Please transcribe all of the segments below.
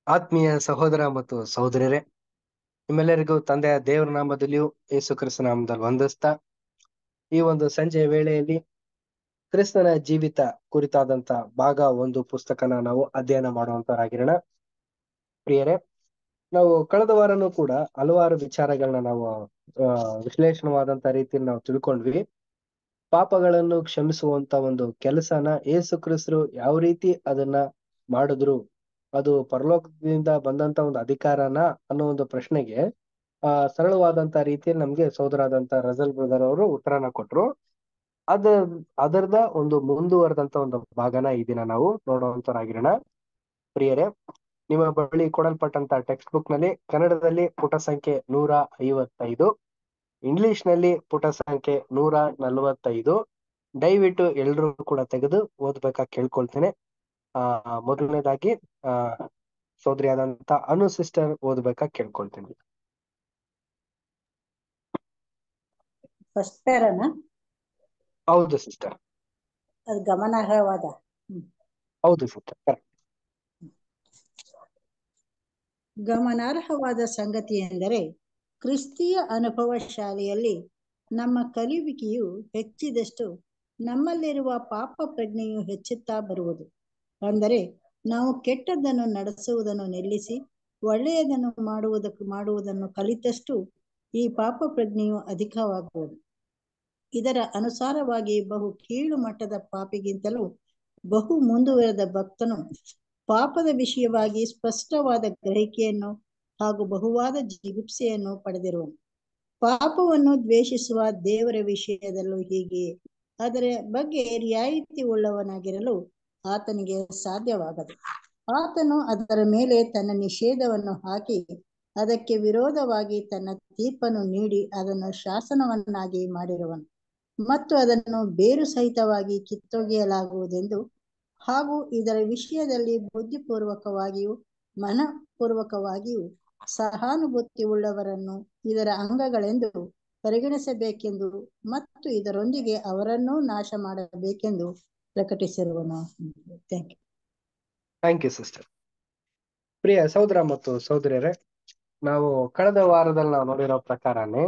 ಆತ್ಮೀಯ ಸಹೋದರ ಮತ್ತು ಸಹೋದರಿಯರೇ ನಿಮ್ಮೆಲ್ಲರಿಗೂ ತಂದೆಯ ದೇವರ ನಾಮದಲ್ಲಿಯೂ ಯೇಸು ಕ್ರಿಸ್ತ ನಾಮದಲ್ಲಿ ವಂದಿಸ್ತಾ ಈ ಒಂದು ಸಂಜೆಯ ವೇಳೆಯಲ್ಲಿ ಕ್ರಿಸ್ತನ ಜೀವಿತ ಕುರಿತಾದಂತ ಭಾಗ ಒಂದು ಪುಸ್ತಕನ ನಾವು ಅಧ್ಯಯನ ಮಾಡುವಂತರಾಗಿರೋಣ ಪ್ರಿಯರೇ ನಾವು ಕಳೆದ ವಾರನೂ ಕೂಡ ಹಲವಾರು ವಿಚಾರಗಳನ್ನ ನಾವು ಅಹ್ ವಿಶ್ಲೇಷಣವಾದಂತ ರೀತಿಯಲ್ಲಿ ನಾವು ತಿಳ್ಕೊಂಡ್ವಿ ಪಾಪಗಳನ್ನು ಕ್ಷಮಿಸುವಂತ ಒಂದು ಕೆಲಸನ ಏಸು ಕ್ರಿಸ್ತರು ಯಾವ ರೀತಿ ಅದನ್ನ ಮಾಡಿದ್ರು ಅದು ಪರಲೋಕದಿಂದ ಬಂದಂತ ಒಂದು ಅಧಿಕಾರನ ಅನ್ನೋ ಒಂದು ಪ್ರಶ್ನೆಗೆ ಆ ಸರಳವಾದಂತ ರೀತಿಯಲ್ಲಿ ನಮ್ಗೆ ಸೋದರಾದಂತ ರಜಲ್ ಬ್ರದರ್ ಅವರು ಉತ್ತರನ ಕೊಟ್ರು ಅದ ಅದರದ ಒಂದು ಮುಂದುವರೆದಂತ ಒಂದು ಭಾಗನ ಈ ದಿನ ನಾವು ನೋಡುವಂತರಾಗಿರೋಣ ಪ್ರಿಯರೇ ನಿಮ್ಮ ಬಳಿ ಕೊಡಲ್ಪಟ್ಟಂತ ಟೆಕ್ಸ್ಟ್ ಬುಕ್ ನಲ್ಲಿ ಕನ್ನಡದಲ್ಲಿ ಪುಟ ಸಂಖ್ಯೆ ನೂರ ಐವತ್ತೈದು ಇಂಗ್ಲಿಷ್ ನಲ್ಲಿ ಪುಟ ಸಂಖ್ಯೆ ನೂರ ನಲವತ್ತೈದು ದಯವಿಟ್ಟು ಎಲ್ರೂ ಕೂಡ ತೆಗೆದು ಓದ್ಬೇಕಾಗಿ ಕೇಳ್ಕೊಳ್ತೇನೆ ಆ ಮೊದಲನೇದಾಗಿ ಆ ಸೋದರಿ ಆದಂತ ಅನು ಸಿಸ್ಟರ್ ಓದ್ಬೇಕಾಗಿ ಕೇಳ್ಕೊಳ್ತೀನಿ ಫಸ್ಟ್ ಪ್ಯಾರನ ಹೌದು ಸಿಸ್ಟರ್ ಅದು ಗಮನಾರ್ಹವಾದ ಹೌದು ಸಿಸ್ಟರ್ ಕರೆಕ್ಟ್ ಗಮನಾರ್ಹವಾದ ಸಂಗತಿ ಎಂದರೆ ಕ್ರಿಸ್ತಿಯ ಅನುಭವ ಶಾಲೆಯಲ್ಲಿ ನಮ್ಮ ಕಲಿಯುವಿಕೆಯು ಹೆಚ್ಚಿದಷ್ಟು ನಮ್ಮಲ್ಲಿರುವ ಪಾಪ ಪ್ರಜ್ಞೆಯು ಹೆಚ್ಚುತ್ತಾ ಬರುವುದು ಅಂದರೆ ನಾವು ಕೆಟ್ಟದ್ದನ್ನು ನಡೆಸುವುದನ್ನು ನಿಲ್ಲಿಸಿ ಒಳ್ಳೆಯದನ್ನು ಮಾಡುವುದಕ್ಕೆ ಮಾಡುವುದನ್ನು ಕಲಿತಷ್ಟು ಈ ಪಾಪ ಪ್ರಜ್ಞೆಯು ಅಧಿಕವಾಗುವುದು ಇದರ ಅನುಸಾರವಾಗಿ ಬಹು ಕೀಳು ಮಟ್ಟದ ಪಾಪಿಗಿಂತಲೂ ಬಹು ಮುಂದುವರೆದ ಭಕ್ತನು ಪಾಪದ ವಿಷಯವಾಗಿ ಸ್ಪಷ್ಟವಾದ ಗ್ರಹಿಕೆಯನ್ನು ಹಾಗೂ ಬಹುವಾದ ಜಿಗುಪ್ಸೆಯನ್ನು ಪಡೆದಿರುವನು ಪಾಪವನ್ನು ದ್ವೇಷಿಸುವ ದೇವರ ವಿಷಯದಲ್ಲೂ ಹೀಗೆ ಅದರ ಬಗ್ಗೆ ರಿಯಾಯಿತಿ ಉಳ್ಳವನಾಗಿರಲು ಆತನಿಗೆ ಸಾಧ್ಯವಾಗದು ಆತನು ಅದರ ಮೇಲೆ ತನ್ನ ನಿಷೇಧವನ್ನು ಹಾಕಿ ಅದಕ್ಕೆ ವಿರೋಧವಾಗಿ ತನ್ನ ತೀರ್ಪನ್ನು ನೀಡಿ ಅದನ್ನು ಶಾಸನವನ್ನಾಗಿ ಮಾಡಿರುವನು ಮತ್ತು ಅದನ್ನು ಬೇರು ಸಹಿತವಾಗಿ ಕಿತ್ತೊಗೆಯಲಾಗುವುದೆಂದು ಹಾಗೂ ಇದರ ವಿಷಯದಲ್ಲಿ ಬುದ್ಧಿಪೂರ್ವಕವಾಗಿಯೂ ಮನಪೂರ್ವಕವಾಗಿಯೂ ಸಹಾನುಭೂತಿ ಉಳ್ಳವರನ್ನು ಇದರ ಅಂಗಗಳೆಂದು ಪರಿಗಣಿಸಬೇಕೆಂದು ಮತ್ತು ಇದರೊಂದಿಗೆ ಅವರನ್ನೂ ನಾಶ ಮಾಡಬೇಕೆಂದು ಪ್ರಕಟಿಸಿರುವನು thank you thank you sister ಪ್ರಿಯ ಸಹೋದರ ಮತ್ತು ಸಹೋದರಿಯರೇ ನಾವು ಕಳೆದ ವಾರದಲ್ಲಿ ನಾವು ನೋಡಿರೋ ಪ್ರಕಾರನೇ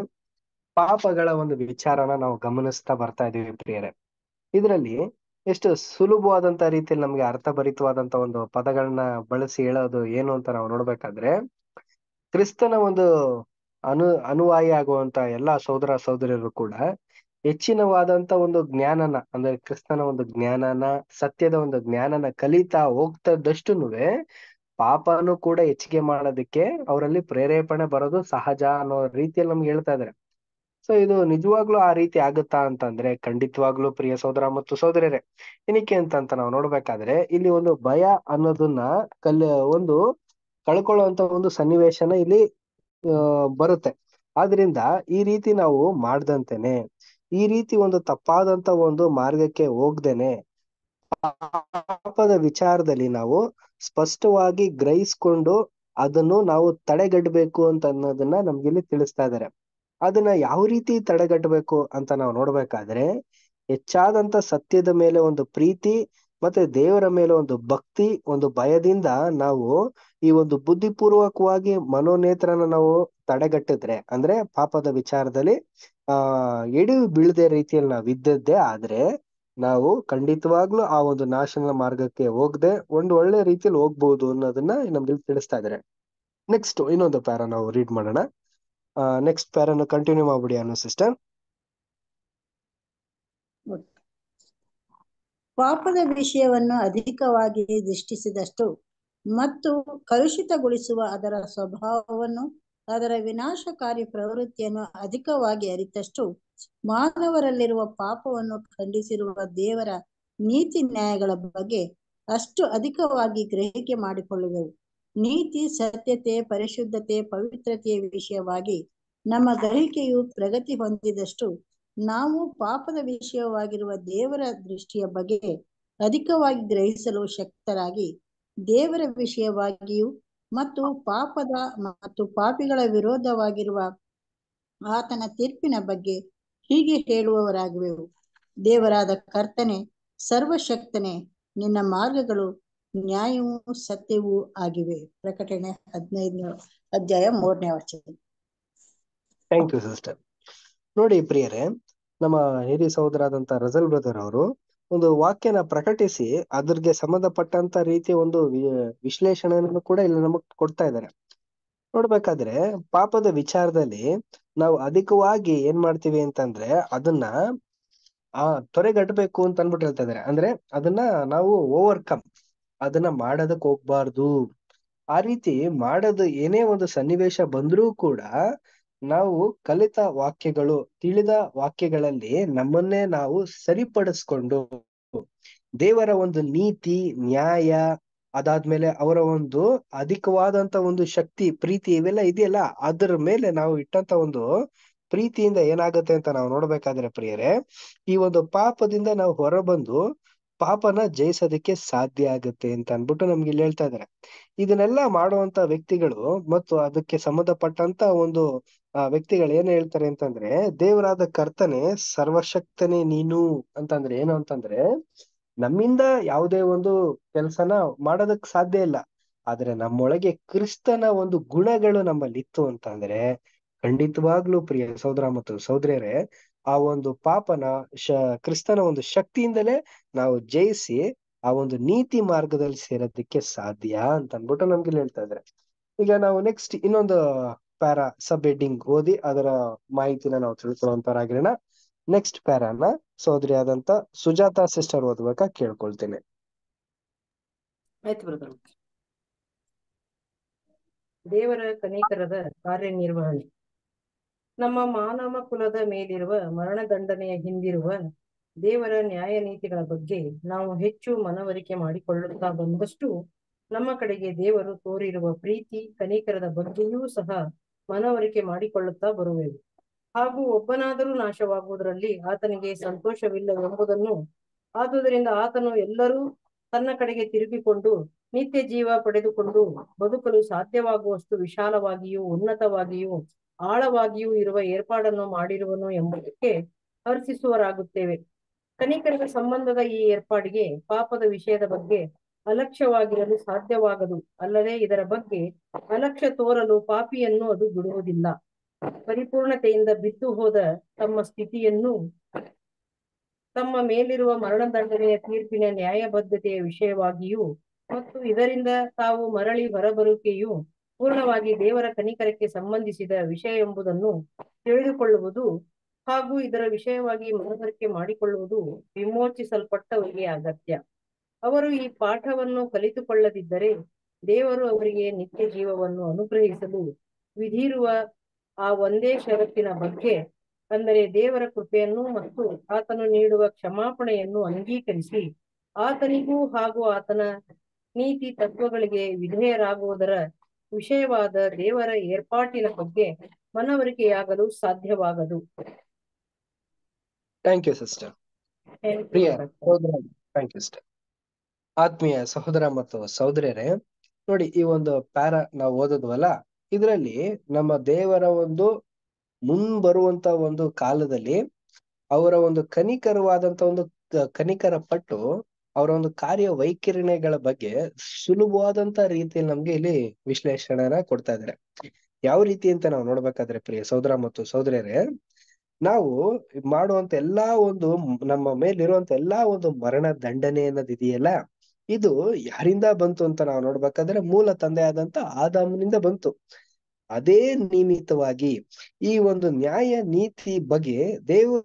ಪಾಪಗಳ ಒಂದು ವಿಚಾರನ ನಾವು ಗಮನಿಸ್ತಾ ಬರ್ತಾ ಇದೀವಿ ಪ್ರಿಯರೇ ಇದರಲ್ಲಿ ಎಷ್ಟು ಸುಲಭವಾದಂತ ರೀತಿಯಲ್ಲಿ ನಮ್ಗೆ ಅರ್ಥಭರಿತವಾದಂತ ಒಂದು ಪದಗಳನ್ನ ಬಳಸಿ ಹೇಳೋದು ಏನು ಅಂತ ನಾವು ನೋಡ್ಬೇಕಾದ್ರೆ ಕ್ರಿಸ್ತನ ಒಂದು ಅನು ಅನುವಾಯಿ ಆಗುವಂತ ಎಲ್ಲಾ ಸಹೋದರ ಸಹೋದರಿಯರು ಕೂಡ ಹೆಚ್ಚಿನವಾದಂತ ಒಂದು ಜ್ಞಾನನ ಅಂದ್ರೆ ಕ್ರಿಸ್ತನ ಒಂದು ಜ್ಞಾನನ ಸತ್ಯದ ಒಂದು ಜ್ಞಾನನ ಕಲಿತಾ ಹೋಗ್ತದಷ್ಟುನುವೆ ಪಾಪನು ಕೂಡ ಹೆಚ್ಚಿಗೆ ಮಾಡೋದಕ್ಕೆ ಅವರಲ್ಲಿ ಪ್ರೇರೇಪಣೆ ಬರೋದು ಸಹಜ ಅನ್ನೋ ರೀತಿಯಲ್ಲಿ ನಮ್ಗೆ ಹೇಳ್ತಾ ಇದಾರೆ ಸೊ ಇದು ನಿಜವಾಗ್ಲೂ ಆ ರೀತಿ ಆಗುತ್ತಾ ಅಂತಂದ್ರೆ ಖಂಡಿತವಾಗ್ಲೂ ಪ್ರಿಯ ಸಹೋದರ ಮತ್ತು ಸಹೋದರಿಯರೇ ಏನಕ್ಕೆ ಅಂತ ನಾವು ನೋಡ್ಬೇಕಾದ್ರೆ ಇಲ್ಲಿ ಒಂದು ಭಯ ಅನ್ನೋದನ್ನ ಕಲ್ ಒಂದು ಕಳ್ಕೊಳ್ಳುವಂತ ಒಂದು ಸನ್ನಿವೇಶನ ಇಲ್ಲಿ ಅಹ್ ಬರುತ್ತೆ ಆದ್ರಿಂದ ಈ ರೀತಿ ನಾವು ಮಾಡ್ದಂತೆನೆ ಈ ರೀತಿ ಒಂದು ತಪ್ಪಾದಂತ ಒಂದು ಮಾರ್ಗಕ್ಕೆ ಹೋಗ್ದೇನೆ ಪಾಪದ ವಿಚಾರದಲ್ಲಿ ನಾವು ಸ್ಪಷ್ಟವಾಗಿ ಗ್ರಹಿಸ್ಕೊಂಡು ಅದನ್ನು ನಾವು ತಡೆಗಟ್ಟಬೇಕು ಅಂತ ಅನ್ನೋದನ್ನ ನಮ್ಗಿಲ್ಲಿ ತಿಳಿಸ್ತಾ ಇದ್ದಾರೆ ಅದನ್ನ ಯಾವ ರೀತಿ ತಡೆಗಟ್ಟಬೇಕು ಅಂತ ನಾವು ನೋಡ್ಬೇಕಾದ್ರೆ ಹೆಚ್ಚಾದಂತ ಸತ್ಯದ ಮೇಲೆ ಒಂದು ಪ್ರೀತಿ ಮತ್ತೆ ದೇವರ ಮೇಲೆ ಒಂದು ಭಕ್ತಿ ಒಂದು ಭಯದಿಂದ ನಾವು ಈ ಒಂದು ಬುದ್ಧಿಪೂರ್ವಕವಾಗಿ ಮನೋನೇತ್ರನ ನಾವು ತಡೆಗಟ್ಟಿದ್ರೆ ಅಂದ್ರೆ ಪಾಪದ ವಿಚಾರದಲ್ಲಿ ಆ ಎಡಿ ಬೀಳದೆ ರೀತಿಯಲ್ಲಿ ನಾವು ಇದ್ದದ್ದೇ ಆದ್ರೆ ನಾವು ಖಂಡಿತವಾಗ್ಲೂ ಆ ಒಂದು ನಾಶನ ಮಾರ್ಗಕ್ಕೆ ಹೋಗದೆ ಒಂದು ಒಳ್ಳೆ ರೀತಿಯಲ್ಲಿ ಹೋಗ್ಬಹುದು ಅನ್ನೋದನ್ನ ನಮ್ಗೆ ತಿಳಿಸ್ತಾ ಇದಾರೆ ನೆಕ್ಸ್ಟ್ ಇನ್ನೊಂದು ಪ್ಯಾರ ನಾವು ರೀಡ್ ಮಾಡೋಣ ನೆಕ್ಸ್ಟ್ ಪ್ಯಾರನ್ನು ಕಂಟಿನ್ಯೂ ಮಾಡ್ಬಿಡಿ ಅನ್ನೋ ಸಿಸ್ಟರ್ ಪಾಪದ ವಿಷಯವನ್ನು ಅಧಿಕವಾಗಿ ದೃಷ್ಟಿಸಿದಷ್ಟು ಮತ್ತು ಕಲುಷಿತಗೊಳಿಸುವ ಅದರ ಸ್ವಭಾವವನ್ನು ಅದರ ವಿನಾಶಕಾರಿ ಪ್ರವೃತ್ತಿಯನ್ನು ಅಧಿಕವಾಗಿ ಅರಿತಷ್ಟು ಮಾನವರಲ್ಲಿರುವ ಪಾಪವನ್ನು ಖಂಡಿಸಿರುವ ದೇವರ ನೀತಿ ನ್ಯಾಯಗಳ ಬಗ್ಗೆ ಅಷ್ಟು ಅಧಿಕವಾಗಿ ಗ್ರಹಿಕೆ ಮಾಡಿಕೊಳ್ಳುವೆವು ನೀತಿ ಸತ್ಯತೆ ಪರಿಶುದ್ಧತೆ ಪವಿತ್ರತೆಯ ವಿಷಯವಾಗಿ ನಮ್ಮ ಗ್ರಹಿಕೆಯು ಪ್ರಗತಿ ಹೊಂದಿದಷ್ಟು ನಾವು ಪಾಪದ ವಿಷಯವಾಗಿರುವ ದೇವರ ದೃಷ್ಟಿಯ ಬಗ್ಗೆ ಅಧಿಕವಾಗಿ ಗ್ರಹಿಸಲು ಶಕ್ತರಾಗಿ ದೇವರ ವಿಷಯವಾಗಿಯೂ ಮತ್ತು ಪಾಪದ ಮತ್ತು ಪಾಪಿಗಳ ವಿರೋಧವಾಗಿರುವ ಆತನ ತೀರ್ಪಿನ ಬಗ್ಗೆ ಹೀಗೆ ಹೇಳುವವರಾಗುವೆವು ದೇವರಾದ ಕರ್ತನೆ ಸರ್ವಶಕ್ತನೆ ನಿನ್ನ ಮಾರ್ಗಗಳು ನ್ಯಾಯವೂ ಸತ್ಯವೂ ಆಗಿವೆ ಪ್ರಕಟಣೆ ಹದಿನೈದನೇ ಅಧ್ಯಾಯ ಮೂರನೇ ವಚನ ಥ್ಯಾಂಕ್ ಯು ಸಿಸ್ಟರ್ ನೋಡಿ ಪ್ರಿಯರೇ ನಮ್ಮ ಹಿರಿಯ ಸಹೋದರಾದಂತ ರಜಲ್ ಬ್ರದರ್ ಅವರು ಒಂದು ವಾಕ್ಯನ ಪ್ರಕಟಿಸಿ ಅದ್ರಿಗೆ ಸಂಬಂಧಪಟ್ಟಂತ ರೀತಿಯ ಒಂದು ವಿ- ವಿಶ್ಲೇಷಣೆಯನ್ನು ಕೂಡ ಇಲ್ಲಿ ನಮಗ್ ಕೊಡ್ತಾ ಇದ್ದಾರೆ ನೋಡ್ಬೇಕಾದ್ರೆ ಪಾಪದ ವಿಚಾರದಲ್ಲಿ ನಾವು ಅಧಿಕವಾಗಿ ಏನ್ ಮಾಡ್ತೀವಿ ಅಂತಂದ್ರೆ ಅದನ್ನ ಆ ತೊರೆಗಟ್ಟಬೇಕು ಅಂತ ಅನ್ಬಿಟ್ಟು ಹೇಳ್ತಾ ಇದಾರೆ ಅಂದ್ರೆ ಅದನ್ನ ನಾವು ಓವರ್ಕಮ್ ಅದನ್ನ ಮಾಡೋದಕ್ ಹೋಗ್ಬಾರ್ದು ಆ ರೀತಿ ಮಾಡೋದು ಏನೇ ಒಂದು ಸನ್ನಿವೇಶ ಬಂದ್ರೂ ಕೂಡ ನಾವು ಕಲಿತ ವಾಕ್ಯಗಳು ತಿಳಿದ ವಾಕ್ಯಗಳಲ್ಲಿ ನಮ್ಮನ್ನೇ ನಾವು ಸರಿಪಡಿಸ್ಕೊಂಡು ದೇವರ ಒಂದು ನೀತಿ ನ್ಯಾಯ ಅದಾದ್ಮೇಲೆ ಅವರ ಒಂದು ಅಧಿಕವಾದಂತ ಒಂದು ಶಕ್ತಿ ಪ್ರೀತಿ ಇವೆಲ್ಲ ಇದೆಯಲ್ಲ ಅದರ ಮೇಲೆ ನಾವು ಇಟ್ಟಂತ ಒಂದು ಪ್ರೀತಿಯಿಂದ ಏನಾಗುತ್ತೆ ಅಂತ ನಾವು ನೋಡ್ಬೇಕಾದ್ರೆ ಪ್ರಿಯರೇ ಈ ಒಂದು ಪಾಪದಿಂದ ನಾವು ಹೊರಬಂದು ಪಾಪನ ಜಯಿಸೋದಕ್ಕೆ ಸಾಧ್ಯ ಆಗುತ್ತೆ ಅಂತ ಅನ್ಬಿಟ್ಟು ನಮ್ಗೆ ಇಲ್ಲಿ ಹೇಳ್ತಾ ಇದಾರೆ ಇದನ್ನೆಲ್ಲ ಮಾಡುವಂತ ವ್ಯಕ್ತಿಗಳು ಮತ್ತು ಅದಕ್ಕೆ ಸಂಬಂಧಪಟ್ಟಂತ ಒಂದು ಆ ವ್ಯಕ್ತಿಗಳು ಏನ್ ಹೇಳ್ತಾರೆ ಅಂತಂದ್ರೆ ದೇವರಾದ ಕರ್ತನೆ ಸರ್ವಶಕ್ತನೇ ನೀನು ಅಂತಂದ್ರೆ ಏನು ಅಂತಂದ್ರೆ ನಮ್ಮಿಂದ ಯಾವುದೇ ಒಂದು ಕೆಲ್ಸನ ಮಾಡೋದಕ್ ಸಾಧ್ಯ ಇಲ್ಲ ಆದ್ರೆ ನಮ್ಮೊಳಗೆ ಕ್ರಿಸ್ತನ ಒಂದು ಗುಣಗಳು ನಮ್ಮಲ್ಲಿ ಇತ್ತು ಅಂತಂದ್ರೆ ಖಂಡಿತವಾಗ್ಲೂ ಪ್ರಿಯ ಸಹೋದರ ಮತ್ತು ಸಹೋದರಿಯರೇ ಆ ಒಂದು ಪಾಪನ ಶ ಕ್ರಿಸ್ತನ ಒಂದು ಶಕ್ತಿಯಿಂದಲೇ ನಾವು ಜಯಿಸಿ ಆ ಒಂದು ನೀತಿ ಮಾರ್ಗದಲ್ಲಿ ಸೇರೋದಕ್ಕೆ ಸಾಧ್ಯ ಅಂತ ಅನ್ಬಿಟ್ಟು ನಮ್ಗೆ ಇಲ್ಲಿ ಹೇಳ್ತಾ ಇದ್ದಾರೆ ಈಗ ನಾವು ನೆಕ್ಸ್ಟ್ ಇನ್ನೊಂದು ಪ್ಯಾರಾ ಸಬ್ ಹೆಡ್ಡಿಂಗ್ ಓದಿ ಅದರ ಮಾಹಿತಿನ ನಾವು ತಿಳ್ಕೊಳ್ಳುವಂತವರಾಗಿರೋಣ ನೆಕ್ಸ್ಟ್ ಪ್ಯಾರಾನ ಸೋದರಿ ಆದಂತ ಸುಜಾತಾ ಸಿಸ್ಟರ್ ಓದ್ಬೇಕಾ ಕೇಳ್ಕೊಳ್ತೇನೆ ಆಯ್ತು ಬ್ರದರ್ ದೇವರ ಕನಿಕರದ ಕಾರ್ಯನಿರ್ವಹಣೆ ನಮ್ಮ ಮಾನವ ಕುಲದ ಮೇಲಿರುವ ಮರಣದಂಡನೆಯ ಹಿಂದಿರುವ ದೇವರ ನ್ಯಾಯ ನೀತಿಗಳ ಬಗ್ಗೆ ನಾವು ಹೆಚ್ಚು ಮನವರಿಕೆ ಮಾಡಿಕೊಳ್ಳುತ್ತಾ ಬಂದಷ್ಟು ನಮ್ಮ ಕಡೆಗೆ ದೇವರು ತೋರಿರುವ ಪ್ರೀತಿ ಕನಿಕರದ ಬಗ್ಗೆಯೂ ಸಹ ಮನವರಿಕೆ ಮಾಡಿಕೊಳ್ಳುತ್ತಾ ಬರುವೆವು ಹಾಗೂ ಒಬ್ಬನಾದರೂ ನಾಶವಾಗುವುದರಲ್ಲಿ ಆತನಿಗೆ ಸಂತೋಷವಿಲ್ಲವೆಂಬುದನ್ನು ಆದುದರಿಂದ ಆತನು ಎಲ್ಲರೂ ತನ್ನ ಕಡೆಗೆ ತಿರುಗಿಕೊಂಡು ನಿತ್ಯ ಜೀವ ಪಡೆದುಕೊಂಡು ಬದುಕಲು ಸಾಧ್ಯವಾಗುವಷ್ಟು ವಿಶಾಲವಾಗಿಯೂ ಉನ್ನತವಾಗಿಯೂ ಆಳವಾಗಿಯೂ ಇರುವ ಏರ್ಪಾಡನ್ನು ಮಾಡಿರುವನು ಎಂಬುದಕ್ಕೆ ಹರ್ಷಿಸುವರಾಗುತ್ತೇವೆ ಕನಿಕರದ ಸಂಬಂಧದ ಈ ಏರ್ಪಾಡಿಗೆ ಪಾಪದ ವಿಷಯದ ಬಗ್ಗೆ ಅಲಕ್ಷ್ಯವಾಗಿರಲು ಸಾಧ್ಯವಾಗದು ಅಲ್ಲದೆ ಇದರ ಬಗ್ಗೆ ಅಲಕ್ಷ್ಯ ತೋರಲು ಪಾಪಿಯನ್ನು ಅದು ಬಿಡುವುದಿಲ್ಲ ಪರಿಪೂರ್ಣತೆಯಿಂದ ಬಿದ್ದು ಹೋದ ತಮ್ಮ ಸ್ಥಿತಿಯನ್ನು ತಮ್ಮ ಮೇಲಿರುವ ಮರಣದಂಡನೆಯ ತೀರ್ಪಿನ ನ್ಯಾಯಬದ್ಧತೆಯ ವಿಷಯವಾಗಿಯೂ ಮತ್ತು ಇದರಿಂದ ತಾವು ಮರಳಿ ಹೊರಬರುವಿಕೆಯು ಪೂರ್ಣವಾಗಿ ದೇವರ ಕನಿಕರಕ್ಕೆ ಸಂಬಂಧಿಸಿದ ವಿಷಯ ಎಂಬುದನ್ನು ತಿಳಿದುಕೊಳ್ಳುವುದು ಹಾಗೂ ಇದರ ವಿಷಯವಾಗಿ ಮನವರಿಕೆ ಮಾಡಿಕೊಳ್ಳುವುದು ವಿಮೋಚಿಸಲ್ಪಟ್ಟವರಿಗೆ ಅಗತ್ಯ ಅವರು ಈ ಪಾಠವನ್ನು ಕಲಿತುಕೊಳ್ಳದಿದ್ದರೆ ದೇವರು ಅವರಿಗೆ ನಿತ್ಯ ಜೀವವನ್ನು ಅನುಗ್ರಹಿಸಲು ವಿಧಿರುವ ಆ ಒಂದೇ ಷರತ್ತಿನ ಬಗ್ಗೆ ಅಂದರೆ ದೇವರ ಕೃಪೆಯನ್ನು ಮತ್ತು ಆತನು ನೀಡುವ ಕ್ಷಮಾಪಣೆಯನ್ನು ಅಂಗೀಕರಿಸಿ ಆತನಿಗೂ ಹಾಗೂ ಆತನ ನೀತಿ ತತ್ವಗಳಿಗೆ ವಿಧೇಯರಾಗುವುದರ ವಿಷಯವಾದ ದೇವರ ಏರ್ಪಾಟಿನ ಬಗ್ಗೆ ಮನವರಿಕೆಯಾಗಲು ಸಾಧ್ಯವಾಗದು thank you sister Thank you, ಪ್ರಿಯ brother. ಸಹೋದರ ಥ್ಯಾಂಕ್ ಯು ಸಿಸ್ಟರ್ ಆತ್ಮೀಯ ಸಹೋದರ ಮತ್ತು ಸಹೋದರಿಯರೇ ನೋಡಿ ಈ ಒಂದು ಪ್ಯಾರ ನಾವು ಓದದ್ವಲ್ಲ ಇದರಲ್ಲಿ ನಮ್ಮ ದೇವರ ಒಂದು ಮುನ್ ಬರುವಂತ ಒಂದು ಕಾಲದಲ್ಲಿ ಅವರ ಒಂದು ಕನಿಕರವಾದಂತ ಒಂದು ಕ- ಕನಿಕರ ಪಟ್ಟು ಅವರ ಒಂದು ಕಾರ್ಯ ವೈಖರಿಣೆಗಳ ಬಗ್ಗೆ ಸುಲಭವಾದಂತ ರೀತಿಯಲ್ಲಿ ನಮ್ಗೆ ಇಲ್ಲಿ ವಿಶ್ಲೇಷಣೆನ ಕೊಡ್ತಾ ಇದ್ದಾರೆ ಯಾವ ರೀತಿ ಅಂತ ನಾವು ನೋಡ್ಬೇಕಾದ್ರೆ ಪ್ರಿಯ ಸಹೋದರ ಮತ್ತು ಸಹೋದರಿಯರೇ ನಾವು ಮಾಡುವಂತ ಎಲ್ಲಾ ಒಂದು ಮ್- ನಮ್ಮ ಮೇಲಿರುವಂತ ಎಲ್ಲಾ ಒಂದು ಮರಣ ದಂಡನೆ ಅನ್ನೋದು ಇದೆಯಲ್ಲ ಇದು ಯಾರಿಂದ ಬಂತು ಅಂತ ನಾವು ನೋಡ್ಬೇಕಾದ್ರೆ ಮೂಲ ತಂದೆಯಾದಂತ ಆದಾಮನಿಂದ ಬಂತು ಅದೇ ನಿಮಿತ್ತವಾಗಿ ಈ ಒಂದು ನ್ಯಾಯ ನೀತಿ ಬಗ್ಗೆ ದೇವ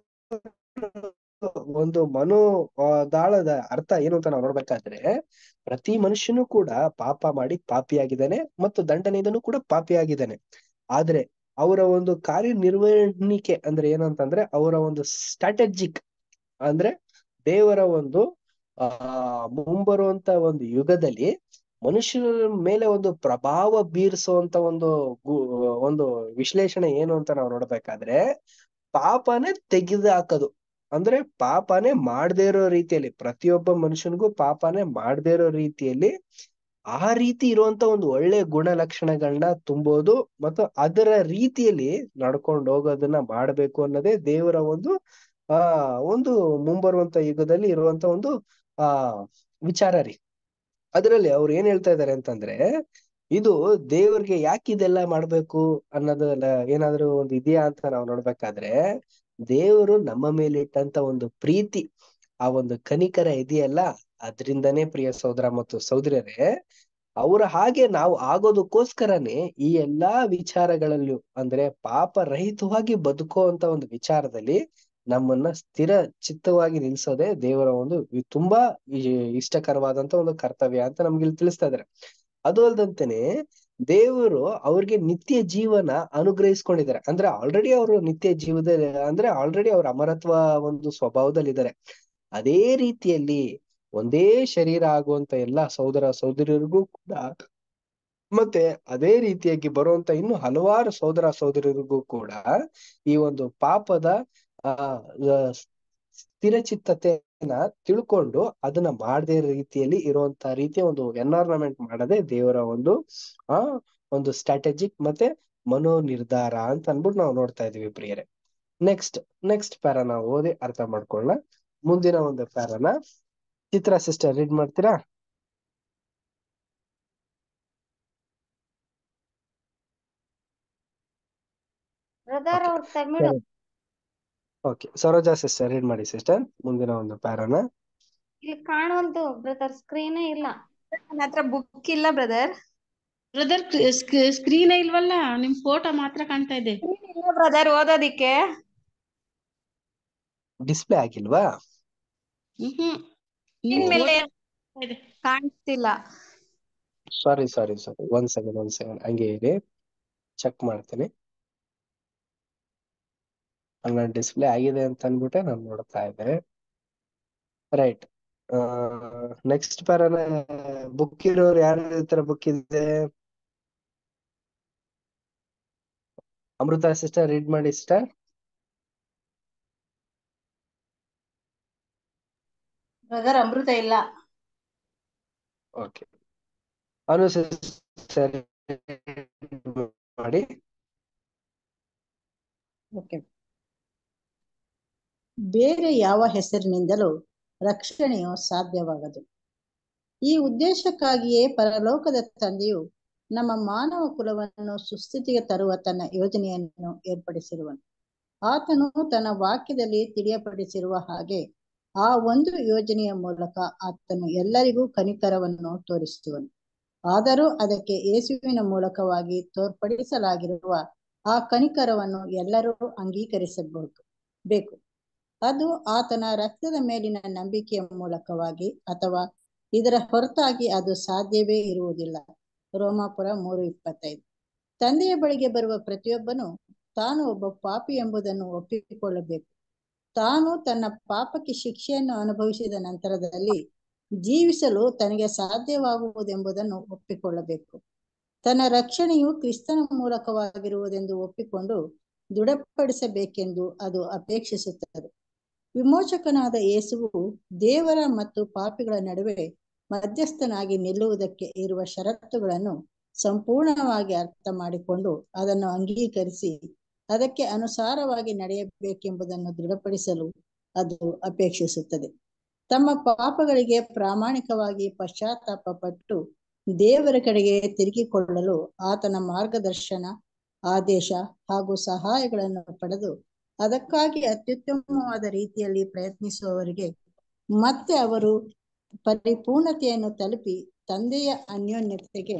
ಒಂದು ಮನೋ ಆ, ದಾಳದ ಅರ್ಥ ಏನು ಅಂತ ನಾವು ನೋಡ್ಬೇಕಾದ್ರೆ ಪ್ರತಿ ಮನುಷ್ಯನು ಕೂಡ ಪಾಪ ಮಾಡಿ ಪಾಪಿಯಾಗಿದ್ದಾನೆ ಮತ್ತು ದಂಡನೆಯಿಂದನೂ ಕೂಡ ಪಾಪಿಯಾಗಿದ್ದಾನೆ ಆದ್ರೆ ಅವರ ಒಂದು ಕಾರ್ಯನಿರ್ವಹಣಿಕೆ ಅಂದ್ರೆ ಏನಂತಂದ್ರೆ ಅವರ ಒಂದು ಸ್ಟ್ರಾಟಜಿಕ್ ಅಂದ್ರೆ ದೇವರ ಒಂದು ಆ ಮುಂಬರುವಂತ ಒಂದು ಯುಗದಲ್ಲಿ ಮನುಷ್ಯರ ಮೇಲೆ ಒಂದು ಪ್ರಭಾವ ಬೀರಿಸುವಂತ ಒಂದು ಗು- ಒಂದು ವಿಶ್ಲೇಷಣೆ ಏನು ಅಂತ ನಾವು ನೋಡ್ಬೇಕಾದ್ರೆ ಪಾಪನೇ ತೆಗೆದು ಹಾಕೋದು ಅಂದ್ರೆ ಪಾಪನೇ ಮಾಡದೇ ಇರೋ ರೀತಿಯಲ್ಲಿ ಪ್ರತಿಯೊಬ್ಬ ಮನುಷ್ಯನಿಗೂ ಪಾಪನೇ ಮಾಡದೇ ಇರೋ ರೀತಿಯಲ್ಲಿ ಆ ರೀತಿ ಇರುವಂತ ಒಂದು ಒಳ್ಳೆ ಗುಣಲಕ್ಷಣಗಳನ್ನ ತುಂಬೋದು ಮತ್ತು ಅದರ ರೀತಿಯಲ್ಲಿ ನಡ್ಕೊಂಡು ಹೋಗೋದನ್ನ ಮಾಡ್ಬೇಕು ಅನ್ನೋದೇ ದೇವರ ಒಂದು ಆ ಒಂದು ಮುಂಬರುವಂತ ಯುಗದಲ್ಲಿ ಇರುವಂತ ಒಂದು ಆ ವಿಚಾರ ರೀ ಅದರಲ್ಲಿ ಅವ್ರು ಏನ್ ಹೇಳ್ತಾ ಇದಾರೆ ಅಂತಂದ್ರೆ ಇದು ದೇವ್ರಿಗೆ ಯಾಕೆ ಇದೆಲ್ಲ ಮಾಡ್ಬೇಕು ಅನ್ನೋದೆಲ್ಲ ಏನಾದ್ರು ಒಂದು ಇದೆಯಾ ಅಂತ ನಾವು ನೋಡ್ಬೇಕಾದ್ರೆ ದೇವರು ನಮ್ಮ ಮೇಲೆ ಇಟ್ಟಂತ ಒಂದು ಪ್ರೀತಿ ಆ ಒಂದು ಕನಿಕರ ಇದೆಯಲ್ಲ ಅದ್ರಿಂದನೇ ಪ್ರಿಯ ಸಹೋದರ ಮತ್ತು ಸಹೋದರರೇ ಅವರ ಹಾಗೆ ನಾವು ಆಗೋದಕ್ಕೋಸ್ಕರನೇ ಈ ಎಲ್ಲಾ ವಿಚಾರಗಳಲ್ಲೂ ಅಂದ್ರೆ ಪಾಪ ರಹಿತವಾಗಿ ಬದುಕೋ ಅಂತ ಒಂದು ವಿಚಾರದಲ್ಲಿ ನಮ್ಮನ್ನ ಸ್ಥಿರ ಚಿತ್ತವಾಗಿ ನಿಲ್ಸೋದೇ ದೇವರ ಒಂದು ವಿ- ತುಂಬಾ ಈ- ಇಷ್ಟಕರವಾದಂತ ಒಂದು ಕರ್ತವ್ಯ ಅಂತ ನಮ್ಗೆ ಇಲ್ಲಿ ತಿಳಿಸ್ತಾ ಇದಾರೆ ಅದು ಅಲ್ದಂತೆನೆ ದೇವರು ಅವ್ರಿಗೆ ನಿತ್ಯ ಜೀವನ ಅನುಗ್ರಹಿಸ್ಕೊಂಡಿದ್ದಾರೆ ಅಂದ್ರೆ ಆಲ್ರೆಡಿ ಅವರು ನಿತ್ಯ ಜೀವದ ಅಂದ್ರೆ ಆಲ್ರೆಡಿ ಅವ್ರ ಅಮರತ್ವ ಒಂದು ಸ್ವಭಾವದಲ್ಲಿ ಇದ್ದಾರೆ ಅದೇ ರೀತಿಯಲ್ಲಿ ಒಂದೇ ಶರೀರ ಆಗುವಂತ ಎಲ್ಲಾ ಸಹೋದರ ಸಹೋದರಿಯರಿಗೂ ಕೂಡ ಮತ್ತೆ ಅದೇ ರೀತಿಯಾಗಿ ಬರುವಂತ ಇನ್ನು ಹಲವಾರು ಸಹೋದರ ಸಹೋದರಿಯರಿಗೂ ಕೂಡ ಈ ಒಂದು ಪಾಪದ ಆ ಆ, ಸ್ಥಿರಚಿತ್ತತೆಯನ್ನ ತಿಳ್ಕೊಂಡು ಅದನ್ನ ಮಾಡದೇ ರೀತಿಯಲ್ಲಿ ಇರುವಂತ ರೀತಿಯ ಒಂದು ಎನ್ವೈರನ್ಮೆಂಟ್ ಮಾಡದೆ ದೇವರ ಒಂದು ಆ ಒಂದು ಸ್ಟ್ರಾಟಜಿಕ್ ಮತ್ತೆ ಮನೋ ನಿರ್ಧಾರ ಅಂತ ಅನ್ಬಿಟ್ಟು ನಾವು ನೋಡ್ತಾ ಇದೀವಿ ಪ್ರಿಯರೇ ನೆಕ್ಸ್ಟ್ ನೆಕ್ಸ್ಟ್ ಪ್ಯಾರ ನಾವು ಓದಿ ಅರ್ಥ ಮಾಡ್ಕೊಳ್ಳೋಣ ಮುಂದಿನ ಒಂದು ಪ್ಯಾರನ ಚಿತ್ರ ಸಿಸ್ಟರ್ ರೀಡ್ ಮಾಡ್ತೀರಾ ಬ್ರದರ್ Okay. ಅವ್ರ Tamil okay Saroja sister read ಮಾಡಿ ಸಿಸ್ಟರ್ ಮುಂದಿನ ಒಂದು ಪ್ಯಾರನ ಇಲ್ಲಿ ಕಾಣುವಂತು ಬ್ರದರ್ ಸ್ಕ್ರೀನೇ ಇಲ್ಲ ನನ್ನ ಹತ್ರ ಬುಕ್ ಇಲ್ಲ ಬ್ರದರ್ ಬ್ರದರ್ ಸ್ಕ್ರೀನ್ ಇಲ್ವಲ್ಲ ನಿಮ್ ಫೋಟೋ ಮಾತ್ರ ಕಾಣ್ತಾ ಇದೆ ಇಲ್ಲ ಬ್ರದರ್ ಓದೋದಿಕ್ಕೆ ಡಿಸ್ಪ್ಲೇ ಆಗಿಲ್ವಾ ಹ್ಮ್ Screen ಮೇಲೆ ಇದೆ ಕಾಣಿಸ್ತಿಲ್ಲ ಸಾರಿ ಸಾರಿ ಸಾರಿ ಒಂದ್ ಸೆಕೆಂಡ್ ಒಂದ್ ಸೆಕೆಂಡ್ ಹಂಗೆ ಇರಿ ಚೆಕ್ ಮಾಡ್ತೀನಿ ನನ್ನ ಡಿಸ್ಪ್ಲೇ ಆಗಿದೆ ಅಂತ ಅನ್ಬಿಟ್ಟೆ ನಾನು ನೋಡ್ತಾ ಇದ್ದೆ ರೈಟ್ ನೆಕ್ಸ್ಟ್ ಪ್ಯಾರನ ಬುಕ್ ಇರೋರು ಯಾರ ತರ ಬುಕ್ ಇದೆ ಅಮೃತ ಸಿಸ್ಟರ್ ರೀಡ್ ಮಾಡಿ ಸಿಸ್ಟರ್ ಬ್ರದರ್ ಅಮೃತ ಇಲ್ಲ ಓಕೆ ಅನು ಸಿಸ್ಟರ್ ಮಾಡಿ ಓಕೆ ಬೇರೆ ಯಾವ ಹೆಸರಿನಿಂದಲೂ ರಕ್ಷಣೆಯು ಸಾಧ್ಯವಾಗದು ಈ ಉದ್ದೇಶಕ್ಕಾಗಿಯೇ ಪರಲೋಕದ ತಂದೆಯು ನಮ್ಮ ಮಾನವ ಕುಲವನ್ನು ಸುಸ್ಥಿತಿಗೆ ತರುವ ತನ್ನ ಯೋಜನೆಯನ್ನು ಏರ್ಪಡಿಸಿರುವನು ಆತನು ತನ್ನ ವಾಕ್ಯದಲ್ಲಿ ತಿಳಿಯಪಡಿಸಿರುವ ಹಾಗೆ ಆ ಒಂದು ಯೋಜನೆಯ ಮೂಲಕ ಆತನು ಎಲ್ಲರಿಗೂ ಕನಿಕರವನ್ನು ತೋರಿಸುವನು ಆದರೂ ಅದಕ್ಕೆ ಯೇಸುವಿನ ಮೂಲಕವಾಗಿ ತೋರ್ಪಡಿಸಲಾಗಿರುವ ಆ ಕನಿಕರವನ್ನು ಎಲ್ಲರೂ ಅಂಗೀಕರಿಸಬಹುದು ಬೇಕು ಅದು ಆತನ ರಕ್ತದ ಮೇಲಿನ ನಂಬಿಕೆಯ ಮೂಲಕವಾಗಿ ಅಥವಾ ಇದರ ಹೊರತಾಗಿ ಅದು ಸಾಧ್ಯವೇ ಇರುವುದಿಲ್ಲ ರೋಮಾಪುರ ಮೂರು ಇಪ್ಪತ್ತೈದು ತಂದೆಯ ಬಳಿಗೆ ಬರುವ ಪ್ರತಿಯೊಬ್ಬನು ತಾನು ಒಬ್ಬ ಪಾಪಿ ಎಂಬುದನ್ನು ಒಪ್ಪಿಕೊಳ್ಳಬೇಕು ತಾನು ತನ್ನ ಪಾಪಕ್ಕೆ ಶಿಕ್ಷೆಯನ್ನು ಅನುಭವಿಸಿದ ನಂತರದಲ್ಲಿ ಜೀವಿಸಲು ತನಗೆ ಸಾಧ್ಯವಾಗುವುದೆಂಬುದನ್ನು ಒಪ್ಪಿಕೊಳ್ಳಬೇಕು ತನ್ನ ರಕ್ಷಣೆಯು ಕ್ರಿಸ್ತನ ಮೂಲಕವಾಗಿರುವುದೆಂದು ಒಪ್ಪಿಕೊಂಡು ದೃಢಪಡಿಸಬೇಕೆಂದು ಅದು ಅಪೇಕ್ಷಿಸುತ್ತದೆ ವಿಮೋಚಕನಾದ ಯೇಸುವು ದೇವರ ಮತ್ತು ಪಾಪಿಗಳ ನಡುವೆ ಮಧ್ಯಸ್ಥನಾಗಿ ನಿಲ್ಲುವುದಕ್ಕೆ ಇರುವ ಷರತ್ತುಗಳನ್ನು ಸಂಪೂರ್ಣವಾಗಿ ಅರ್ಥ ಮಾಡಿಕೊಂಡು ಅದನ್ನು ಅಂಗೀಕರಿಸಿ ಅದಕ್ಕೆ ಅನುಸಾರವಾಗಿ ನಡೆಯಬೇಕೆಂಬುದನ್ನು ದೃಢಪಡಿಸಲು ಅದು ಅಪೇಕ್ಷಿಸುತ್ತದೆ ತಮ್ಮ ಪಾಪಗಳಿಗೆ ಪ್ರಾಮಾಣಿಕವಾಗಿ ಪಶ್ಚಾತ್ತಾಪ ಪಟ್ಟು ದೇವರ ಕಡೆಗೆ ತಿರುಗಿಕೊಳ್ಳಲು ಆತನ ಮಾರ್ಗದರ್ಶನ ಆದೇಶ ಹಾಗೂ ಸಹಾಯಗಳನ್ನು ಪಡೆದು ಅದಕ್ಕಾಗಿ ಅತ್ಯುತ್ತಮವಾದ ರೀತಿಯಲ್ಲಿ ಪ್ರಯತ್ನಿಸುವವರಿಗೆ ಮತ್ತೆ ಅವರು ಪರಿಪೂರ್ಣತೆಯನ್ನು ತಲುಪಿ ತಂದೆಯ ಅನ್ಯೋನ್ಯತೆಗೆ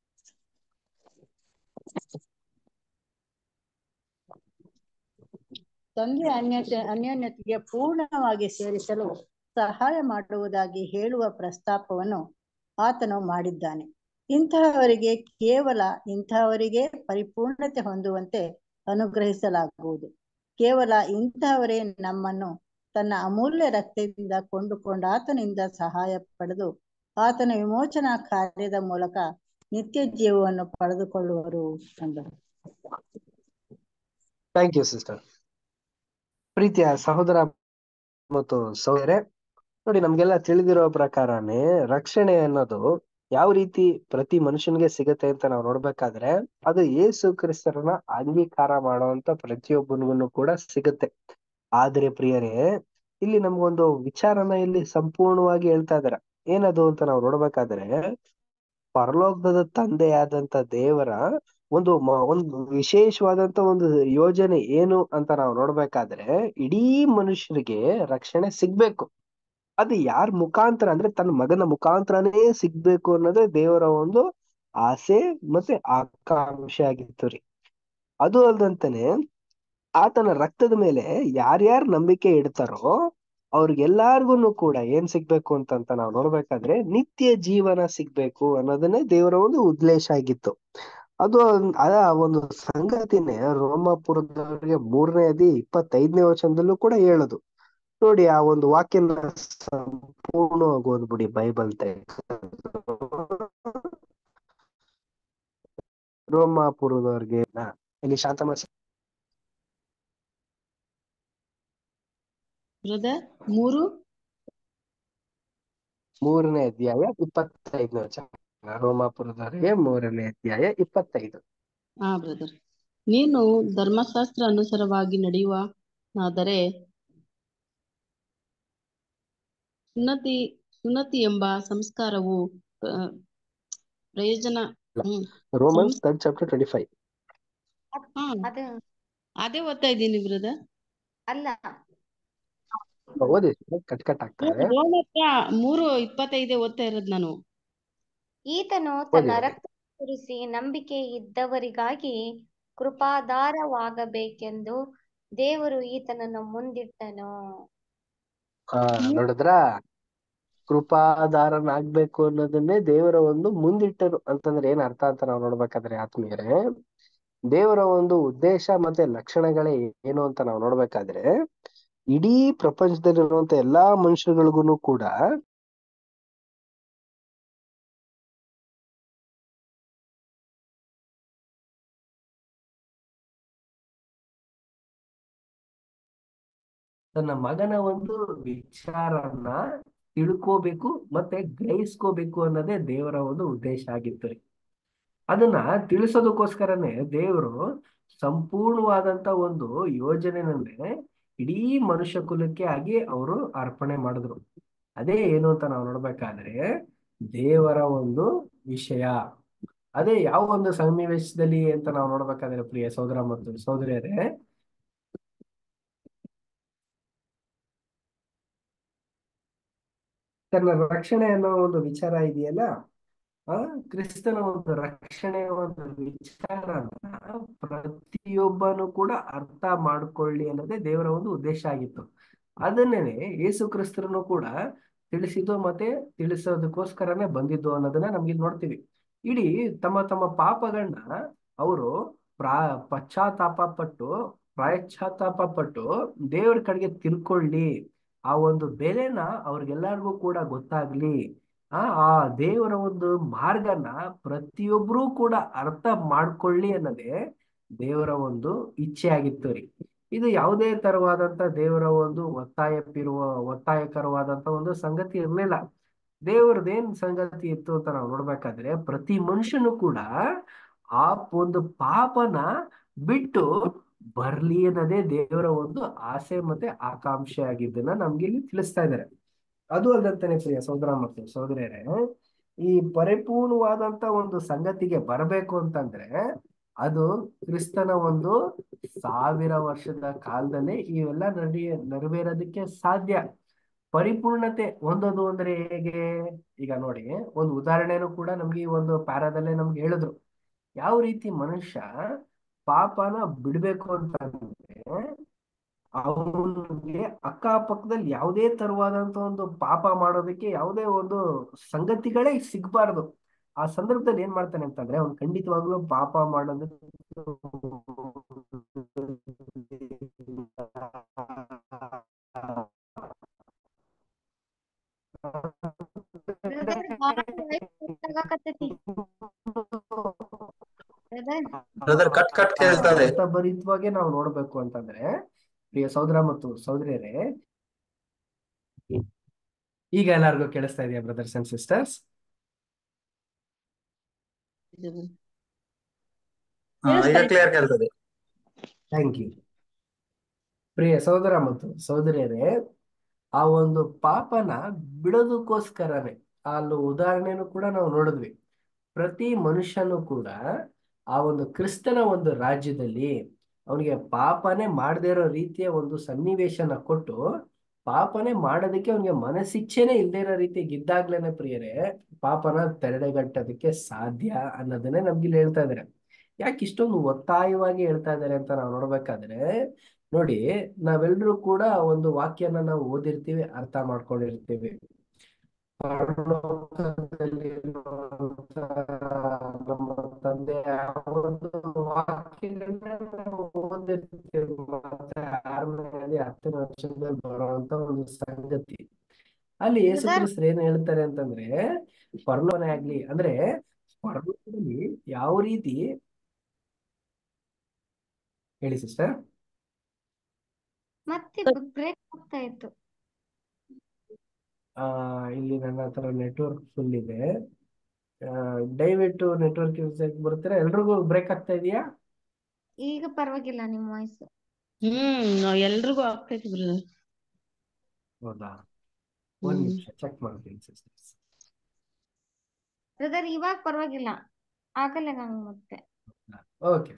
ತಂದೆಯ ಅನ್ಯತೆ ಅನ್ಯೋನ್ಯತೆಗೆ ಪೂರ್ಣವಾಗಿ ಸೇರಿಸಲು ಸಹಾಯ ಮಾಡುವುದಾಗಿ ಹೇಳುವ ಪ್ರಸ್ತಾಪವನ್ನು ಆತನು ಮಾಡಿದ್ದಾನೆ ಇಂತಹವರಿಗೆ ಕೇವಲ ಇಂತಹವರಿಗೆ ಪರಿಪೂರ್ಣತೆ ಹೊಂದುವಂತೆ ಅನುಗ್ರಹಿಸಲಾಗುವುದು ಕೇವಲ ಇಂತಹವರೇ ನಮ್ಮನ್ನು ತನ್ನ ಅಮೂಲ್ಯ ರಕ್ತದಿಂದ ಕೊಂಡುಕೊಂಡು ಆತನಿಂದ ಸಹಾಯ ಪಡೆದು ಆತನ ವಿಮೋಚನಾ ಕಾರ್ಯದ ಮೂಲಕ ನಿತ್ಯ ಜೀವವನ್ನು ಪಡೆದುಕೊಳ್ಳುವರು ಎಂದರು ಥ್ಯಾಂಕ್ ಯು ಸಿಸ್ಟರ್ ಪ್ರೀತಿಯ ಸಹೋದರ ಮತ್ತು ಸಹೋದರೇ ನೋಡಿ ನಮ್ಗೆಲ್ಲ ತಿಳಿದಿರೋ ಪ್ರಕಾರನೇ ರಕ್ಷಣೆ ಅನ್ನೋದು ಯಾವ ರೀತಿ ಪ್ರತಿ ಮನುಷ್ಯನಿಗೆ ಸಿಗತ್ತೆ ಅಂತ ನಾವು ನೋಡ್ಬೇಕಾದ್ರೆ ಅದು ಯೇಸು ಕ್ರಿಸ್ತರನ್ನ ಅಂಗೀಕಾರ ಮಾಡುವಂತ ಪ್ರತಿಯೊಬ್ಬನಿಗೂ ಕೂಡ ಸಿಗುತ್ತೆ ಆದ್ರೆ ಪ್ರಿಯರೇ ಇಲ್ಲಿ ನಮ್ಗೊಂದು ವಿಚಾರನ ಇಲ್ಲಿ ಸಂಪೂರ್ಣವಾಗಿ ಹೇಳ್ತಾ ಇದಾರೆ ಏನದು ಅಂತ ನಾವು ನೋಡ್ಬೇಕಾದ್ರೆ ಪರಲೋಕದ ತಂದೆಯಾದಂತ ದೇವರ ಒಂದು ಮ- ಒಂದು ವಿಶೇಷವಾದಂತ ಒಂದು ಯೋಜನೆ ಏನು ಅಂತ ನಾವು ನೋಡ್ಬೇಕಾದ್ರೆ ಇಡೀ ಮನುಷ್ಯರಿಗೆ ರಕ್ಷಣೆ ಸಿಗ್ಬೇಕು ಅದು ಯಾರ ಮುಖಾಂತರ ಅಂದ್ರೆ ತನ್ನ ಮಗನ ಮುಖಾಂತರನೇ ಸಿಗ್ಬೇಕು ಅನ್ನೋದೇ ದೇವರ ಒಂದು ಆಸೆ ಮತ್ತೆ ಆಕಾಂಕ್ಷೆ ಆಗಿತ್ತು ರೀ ಅದು ಅಲ್ದಂತಾನೆ ಆತನ ರಕ್ತದ ಮೇಲೆ ಯಾರ್ಯಾರು ನಂಬಿಕೆ ಇಡ್ತಾರೋ ಅವ್ರಿಗೆಲ್ಲಾರ್ಗು ಕೂಡ ಏನ್ ಸಿಗ್ಬೇಕು ಅಂತಂತ ನಾವು ನೋಡ್ಬೇಕಾದ್ರೆ ನಿತ್ಯ ಜೀವನ ಸಿಗ್ಬೇಕು ಅನ್ನೋದನ್ನೇ ದೇವರ ಒಂದು ಉದ್ದೇಶ ಆಗಿತ್ತು ಅದು ಒಂದ್- ಅದ ಒಂದು ಸಂಗತಿನೇ ರೋಮಾಪುರದವರಿಗೆ ಮೂರನೇ ಅದಿ ಇಪ್ಪತ್ತೈದನೇ ವಚನದಲ್ಲೂ ಕೂಡ ಹೇಳುದು ನೋಡಿ ಆ ಒಂದು ವಾಕ್ಯನ ಸಂಪೂರ್ಣವಾಗಿ ಓದ್ಬಿಡಿ ಬೈಬಲ್ ರೋಮಾಪುರದವ್ರಿಗೆ ನಾ- ಇಲ್ಲಿ ಶಾಂತಮ್ಮ ಬ್ರದರ್ ಮೂರು ಮೂರನೇ ಅಧ್ಯಾಯ ಇಪ್ಪತ್ತೈದನೇ ವಚನ ರೋಮಾಪುರದವರಿಗೆ ಮೂರನೇ ಅಧ್ಯಾಯ ಇಪ್ಪತ್ತೈದು ಹಾ ಬ್ರದರ್ ನೀನು ಧರ್ಮಶಾಸ್ತ್ರ ಅನುಸಾರವಾಗಿ ನಡೆಯುವ ಆದರೆ ಸುನ್ನತಿ ಸುನ್ನತಿ ಎಂಬ ಸಂಸ್ಕಾರವು ಆ, ಪ್ರಯೋಜನ hmm Romans third chapter twenty five ಹಾ ಅದು ಅದೇ ಓದ್ತಾ ಇದ್ದೀನಿ ಬ್ರದರ್ ಅಲ್ಲ ಓದಿ ಕಟ್ ಕಟ್ ಆಗ್ತಾರೆ ರೋಮ ಹತ್ರ ಮೂರು ಇಪ್ಪತ್ತೈದೇ ಓದ್ತಾ ಇರೋದು ನಾನು ಈತನು ತನ್ನ ಓದಿ. ರಕ್ತ ಸುರಿಸಿ ನಂಬಿಕೆ ಇದ್ದವರಿಗಾಗಿ ಕೃಪಾಧಾರವಾಗಬೇಕೆಂದು ದೇವರು ಈತನನ್ನು ಮುಂದಿಟ್ಟನು ಹಾ ನೋಡಿದ್ರ ಕೃಪಾಧಾರನಾಗ್ಬೇಕು ಅನ್ನೋದನ್ನೇ ದೇವರ ಒಂದು ಮುಂದಿಟ್ಟರು ಅಂತಂದ್ರೆ ಏನ್ ಅರ್ಥ ಅಂತ ನಾವು ನೋಡ್ಬೇಕಾದ್ರೆ ಆತ್ಮೀಯರೇ ದೇವರ ಒಂದು ಉದ್ದೇಶ ಮತ್ತೆ ಲಕ್ಷಣಗಳೇ ಏನು ಅಂತ ನಾವು ನೋಡ್ಬೇಕಾದ್ರೆ ಇಡೀ ಪ್ರಪಂಚದಲ್ಲಿರುವಂತ ಎಲ್ಲಾ ಮನುಷ್ಯರುಗಳಿಗೂ ಕೂಡ ತನ್ನ ಮಗನ ಒಂದು ವಿಚಾರನ ತಿಳ್ಕೋಬೇಕು ಮತ್ತೆ ಗ್ರಹಿಸ್ಕೋಬೇಕು ಅನ್ನೋದೇ ದೇವರ ಒಂದು ಉದ್ದೇಶ ಆಗಿತ್ತು ರೀ ಅದನ್ನ ತಿಳಿಸೋದಕ್ಕೋಸ್ಕರನೇ ದೇವರು ಸಂಪೂರ್ಣವಾದಂತ ಒಂದು ಯೋಜನೆನನ್ನೇ ಇಡೀ ಮನುಷ್ಯ ಕುಲಕ್ಕೆ ಆಗಿ ಅವರು ಅರ್ಪಣೆ ಮಾಡಿದ್ರು ಅದೇ ಏನು ಅಂತ ನಾವು ನೋಡ್ಬೇಕಾದ್ರೆ ದೇವರ ಒಂದು ವಿಷಯ ಅದೇ ಯಾವ ಒಂದು ಸನ್ನಿವೇಶದಲ್ಲಿ ಅಂತ ನಾವು ನೋಡ್ಬೇಕಾದ್ರೆ ಪ್ರಿಯ ಸೋದರ ಮತ್ತು ಸೋದರಿಯರೇ ತನ್ನ ರಕ್ಷಣೆ ಅನ್ನೋ ಒಂದು ವಿಚಾರ ಇದೆಯಲ್ಲ ಆ ಕ್ರಿಸ್ತನ ಒಂದು ರಕ್ಷಣೆ ಒಂದು ವಿಚಾರನ ಪ್ರತಿಯೊಬ್ಬನು ಕೂಡ ಅರ್ಥ ಮಾಡ್ಕೊಳ್ಳಿ ಅನ್ನೋದೇ ದೇವರ ಒಂದು ಉದ್ದೇಶ ಆಗಿತ್ತು ಅದನ್ನೇ ಯೇಸು ಕ್ರಿಸ್ತರನು ಕೂಡ ತಿಳಿಸಿದ್ದು ಮತ್ತೆ ತಿಳಿಸೋದಕ್ಕೋಸ್ಕರನೇ ಬಂದಿದ್ದು ಅನ್ನೋದನ್ನ ನಮ್ಗೆ ನೋಡ್ತೀವಿ ಇಡೀ ತಮ್ಮ ತಮ್ಮ ಪಾಪಗಳನ್ನ ಅವರು ಪ್ರಾ ಪಶ್ಚಾತ್ತಾಪ ಪಟ್ಟು ಪ್ರಾಯಶ್ಚಾತ್ತಾಪ ಪಟ್ಟು ದೇವರ ಕಡೆಗೆ ತಿಳ್ಕೊಳ್ಳಿ ಆ ಒಂದು ಬೆಲೆನ ಅವ್ರಿಗೆಲ್ಲರಿಗೂ ಕೂಡ ಗೊತ್ತಾಗ್ಲಿ ಆ ಆ ದೇವರ ಒಂದು ಮಾರ್ಗನ ಪ್ರತಿಯೊಬ್ಬರೂ ಕೂಡ ಅರ್ಥ ಮಾಡ್ಕೊಳ್ಳಿ ಅನ್ನೋದೇ ದೇವರ ಒಂದು ಇಚ್ಛೆ ಆಗಿತ್ತು ರೀ ಇದು ಯಾವುದೇ ತರವಾದಂತ ದೇವರ ಒಂದು ಒತ್ತಾಯಪ್ಪಿರುವ ಒತ್ತಾಯಕರವಾದಂತ ಒಂದು ಸಂಗತಿ ಇರಲಿಲ್ಲ ದೇವರದೇನ್ ಸಂಗತಿ ಇತ್ತು ಅಂತ ನಾವು ನೋಡ್ಬೇಕಾದ್ರೆ ಪ್ರತಿ ಮನುಷ್ಯನು ಕೂಡ ಆ ಒಂದು ಪಾಪನ ಬಿಟ್ಟು ಬರ್ಲಿ ಅನ್ನೋದೇ ದೇವರ ಒಂದು ಆಸೆ ಮತ್ತೆ ಆಕಾಂಕ್ಷೆ ಆಗಿದ್ದನ್ನ ನಮ್ಗೆ ಇಲ್ಲಿ ತಿಳಿಸ್ತಾ ಇದ್ದಾರೆ ಅದು ಅಲ್ಲದಂತಾನೆ ಪ್ರಿಯ ಸೋದರ ಮತ್ತು ಸೋದರಿಯರೇ ಈ ಪರಿಪೂರ್ಣವಾದಂತ ಒಂದು ಸಂಗತಿಗೆ ಬರಬೇಕು ಅಂತಂದ್ರೆ ಅದು ಕ್ರಿಸ್ತನ ಒಂದು ಸಾವಿರ ವರ್ಷದ ಕಾಲದಲ್ಲಿ ಇವೆಲ್ಲ ನಡಿ ನೆರವೇರೋದಕ್ಕೆ ಸಾಧ್ಯ ಪರಿಪೂರ್ಣತೆ ಹೊಂದೋದು ಅಂದ್ರೆ ಹೇಗೆ ಈಗ ನೋಡಿ ಒಂದು ಉದಾಹರಣೆನೂ ಕೂಡ ನಮ್ಗೆ ಈ ಒಂದು ಪ್ಯಾರಾದಲ್ಲೇ ನಮ್ಗೆ ಹೇಳಿದ್ರು ಯಾವ ರೀತಿ ಮನುಷ್ಯ ಪಾಪನ ಬಿಡ್ಬೇಕು ಅಂತಂದ್ರೆ ಅವನಿಗೆ ಅಕ್ಕಪಕ್ಕದಲ್ಲಿ ಯಾವುದೇ ತರವಾದಂತ ಒಂದು ಪಾಪ ಮಾಡೋದಕ್ಕೆ ಯಾವುದೇ ಒಂದು ಸಂಗತಿಗಳೇ ಸಿಗ್ಬಾರ್ದು ಆ ಸಂದರ್ಭದಲ್ಲಿ ಏನ್ ಮಾಡ್ತಾನೆ ಅಂತಂದ್ರೆ ಅವ್ನು ಖಂಡಿತವಾಗ್ಲೂ ಪಾಪ ಮಾಡೋದಕ್ಕೆ ಬ್ರದರ್ ಭಾಳ ವಾಯ್ಸ್ ಆಗಾಕತ್ತೈತಿ ಬ್ರದರ್ ಬ್ರದರ್ ಕಟ್ ಕಟ್ ಕೇಳ್ತದೆ ಭರಿತವಾಗಿ ನಾವು ನೋಡ್ಬೇಕು ಅಂತಂದ್ರೆ ಪ್ರಿಯ ಸಹೋದರ ಮತ್ತು ಸಹೋದರಿಯರೇ ಈಗ ಎಲ್ಲಾರ್ಗು ಕೇಳಿಸ್ತಾ ಇದೆಯಾ ಬ್ರದರ್ಸ್ ಅಂಡ್ ಸಿಸ್ಟರ್ಸ್ ಈಗ ಕ್ಲಿಯರ್ ಕೇಳ್ತದೆ ಥ್ಯಾಂಕ್ ಯು ಪ್ರಿಯ ಸಹೋದರ ಮತ್ತು ಸಹೋದರಿಯರೇ ಆ ಒಂದು ಪಾಪನ ಬಿಡೋದಕ್ಕೋಸ್ಕರನೇ ಅಲ್ಲಿ ಉದಾಹರಣೆನೂ ಕೂಡ ನಾವು ನೋಡಿದ್ವಿ ಪ್ರತಿ ಮನುಷ್ಯನು ಕೂಡ ಆ ಒಂದು ಕ್ರಿಸ್ತನ ಒಂದು ರಾಜ್ಯದಲ್ಲಿ ಅವನಿಗೆ ಪಾಪನೇ ಮಾಡದೇ ಇರೋ ರೀತಿಯ ಒಂದು ಸನ್ನಿವೇಶನ ಕೊಟ್ಟು ಪಾಪನೇ ಮಾಡೋದಕ್ಕೆ ಅವನಿಗೆ ಮನಸ್ಸಿಚ್ಛೆನೆ ಇಲ್ಲದೆ ಇರೋ ರೀತಿಗೆ ಇದ್ದಾಗ್ಲೇನೆ ಪ್ರಿಯರೇ ಪಾಪನ ತಡೆಗಟ್ಟೋದಕ್ಕೆ ಸಾಧ್ಯ ಅನ್ನೋದನ್ನೇ ನಮ್ಗೆ ಇಲ್ಲಿ ಹೇಳ್ತಾ ಇದಾರೆ ಯಾಕೆ ಇಷ್ಟೊಂದು ಒತ್ತಾಯವಾಗಿ ಹೇಳ್ತಾ ಇದ್ದಾರೆ ಅಂತ ನಾವು ನೋಡ್ಬೇಕಾದ್ರೆ ನೋಡಿ ನಾವೆಲ್ಲರೂ ಕೂಡ ಒಂದು ವಾಕ್ಯನ ನಾವು ಓದಿರ್ತೀವಿ ಅರ್ಥ ಮಾಡ್ಕೊಂಡಿರ್ತೀವಿ ಪರಲೋಕದಲ್ಲಿರುವಂತ ನಮ್ಮ ತಂದೆಯ ಒಂದು ವಾಕ್ಯಗಳನ್ನ ನಾವು ಓದಿರ್ತೀವಿ ಮತ್ತೆ ಆರನೇ ಹತ್ತನೇ ವರ್ಷದಲ್ಲಿ ಬರುವಂತ ಒಂದು ಸಂಗತಿ ಅಲ್ಲಿ ಯೇಸು Brother. ಕ್ರಿಸ್ತರು ಏನ್ ಹೇಳ್ತಾರೆ ಅಂತಂದ್ರೆ ಪರಲೋಕನೇ ಆಗ್ಲಿ ಅಂದ್ರೆ ಪರಲೋಕದಲ್ಲಿ ಯಾವ ರೀತಿ ಹೇಳಿ ಸಿಸ್ಟರ್ ಮತ್ತೆ ಬ್ರೇಕ್ ಆಗ್ತಾ ಇತ್ತು ಆ ಇಲ್ಲಿ ನನ್ನ ಹತ್ರ ನೆಟ್ವರ್ಕ್ ಫುಲ್ ಇದೆ ಆ, ದಯವಿಟ್ಟು ನೆಟ್ವರ್ಕ್ ಯೂಸ್ ಬರ್ತೀರಾ ಎಲ್ರಿಗೂ ಬ್ರೇಕ್ ಆಗ್ತಾ ಇದೆಯಾ ಈಗ ಪರವಾಗಿಲ್ಲ ನಿಮ್ಮ ವಾಯ್ಸ್ ಹ್ಮ್ ಎಲ್ರಿಗೂ ಆಗ್ತೈತಿ ಬ್ರದರ್ ಹೌದಾ ಒಂದ್ ಹ್ಮ್. ನಿಮಿಷ ಚೆಕ್ ಮಾಡ್ತೀನಿ ಸಿಸ್ಟರ್ಸ್ ಬ್ರದರ್ ಇವಾಗ ಪರವಾಗಿಲ್ಲ ಆಗಲ್ಲ ನಂಗೆ ಮತ್ತೆ ಓಕೆ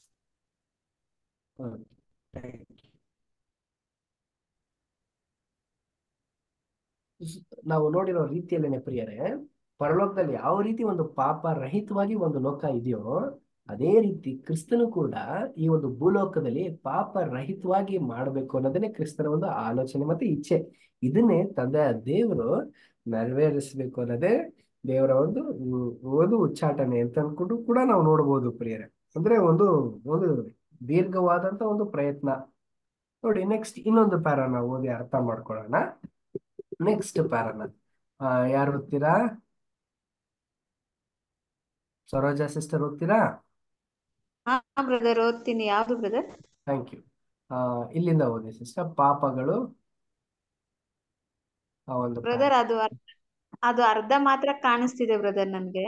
ನಾವು ನೋಡಿರೋ ರೀತಿಯಲ್ಲೇನೆ ಪ್ರಿಯರೇ ಪರಲೋಕದಲ್ಲಿ ಯಾವ ರೀತಿ ಒಂದು ಪಾಪ ರಹಿತವಾಗಿ ಒಂದು ಲೋಕ ಇದೆಯೋ ಅದೇ ರೀತಿ ಕ್ರಿಸ್ತನು ಕೂಡ ಈ ಒಂದು ಭೂಲೋಕದಲ್ಲಿ ಪಾಪ ರಹಿತವಾಗಿ ಮಾಡಬೇಕು ಅನ್ನೋದನ್ನೇ ಕ್ರಿಸ್ತನ ಒಂದು ಆಲೋಚನೆ ಮತ್ತೆ ಇಚ್ಛೆ ಇದನ್ನೇ ತಂದೆಯ ದೇವರು ನೆರವೇರಿಸಬೇಕು ಅನ್ನೋದೇ ದೇವರ ಒಂದು ಉ- ಒಂದು ಉಚ್ಚಾಟನೆ ಅಂತ ಅನ್ಕೊಂಡು ಕೂಡ ನಾವು ನೋಡ್ಬೋದು ಪ್ರಿಯರೇ ಅಂದ್ರೆ ಒಂದು ಒಂದು ದೀರ್ಘವಾದಂತ ಒಂದು ಪ್ರಯತ್ನ ನೋಡಿ ನೆಕ್ಸ್ಟ್ ಇನ್ನೊಂದು ಪ್ಯಾರ ನಾವು ಓದಿ ಅರ್ಥ ಮಾಡ್ಕೊಳ್ಳೋಣ ನೆಕ್ಸ್ಟ್ ಪ್ಯಾರನ ಯಾರು ಓದ್ತೀರಾ ಸರೋಜಾ ಸಿಸ್ಟರ್ ಓದ್ತೀರಾ ಹಾ ಬ್ರದರ್ ಓದ್ತೀನಿ ಯಾವ್ದು ಬ್ರದರ್ ಥ್ಯಾಂಕ್ ಯು ಇಲ್ಲಿಂದ ಓದಿ ಸಿಸ್ಟರ್ ಪಾಪಗಳು ಆ ಒಂದು ಬ್ರದರ್ ಅದು ಅರ್- ಅದು ಅರ್ಧ ಮಾತ್ರ ಕಾಣಿಸ್ತಿದೆ ಬ್ರದರ್ ನನ್ಗೆ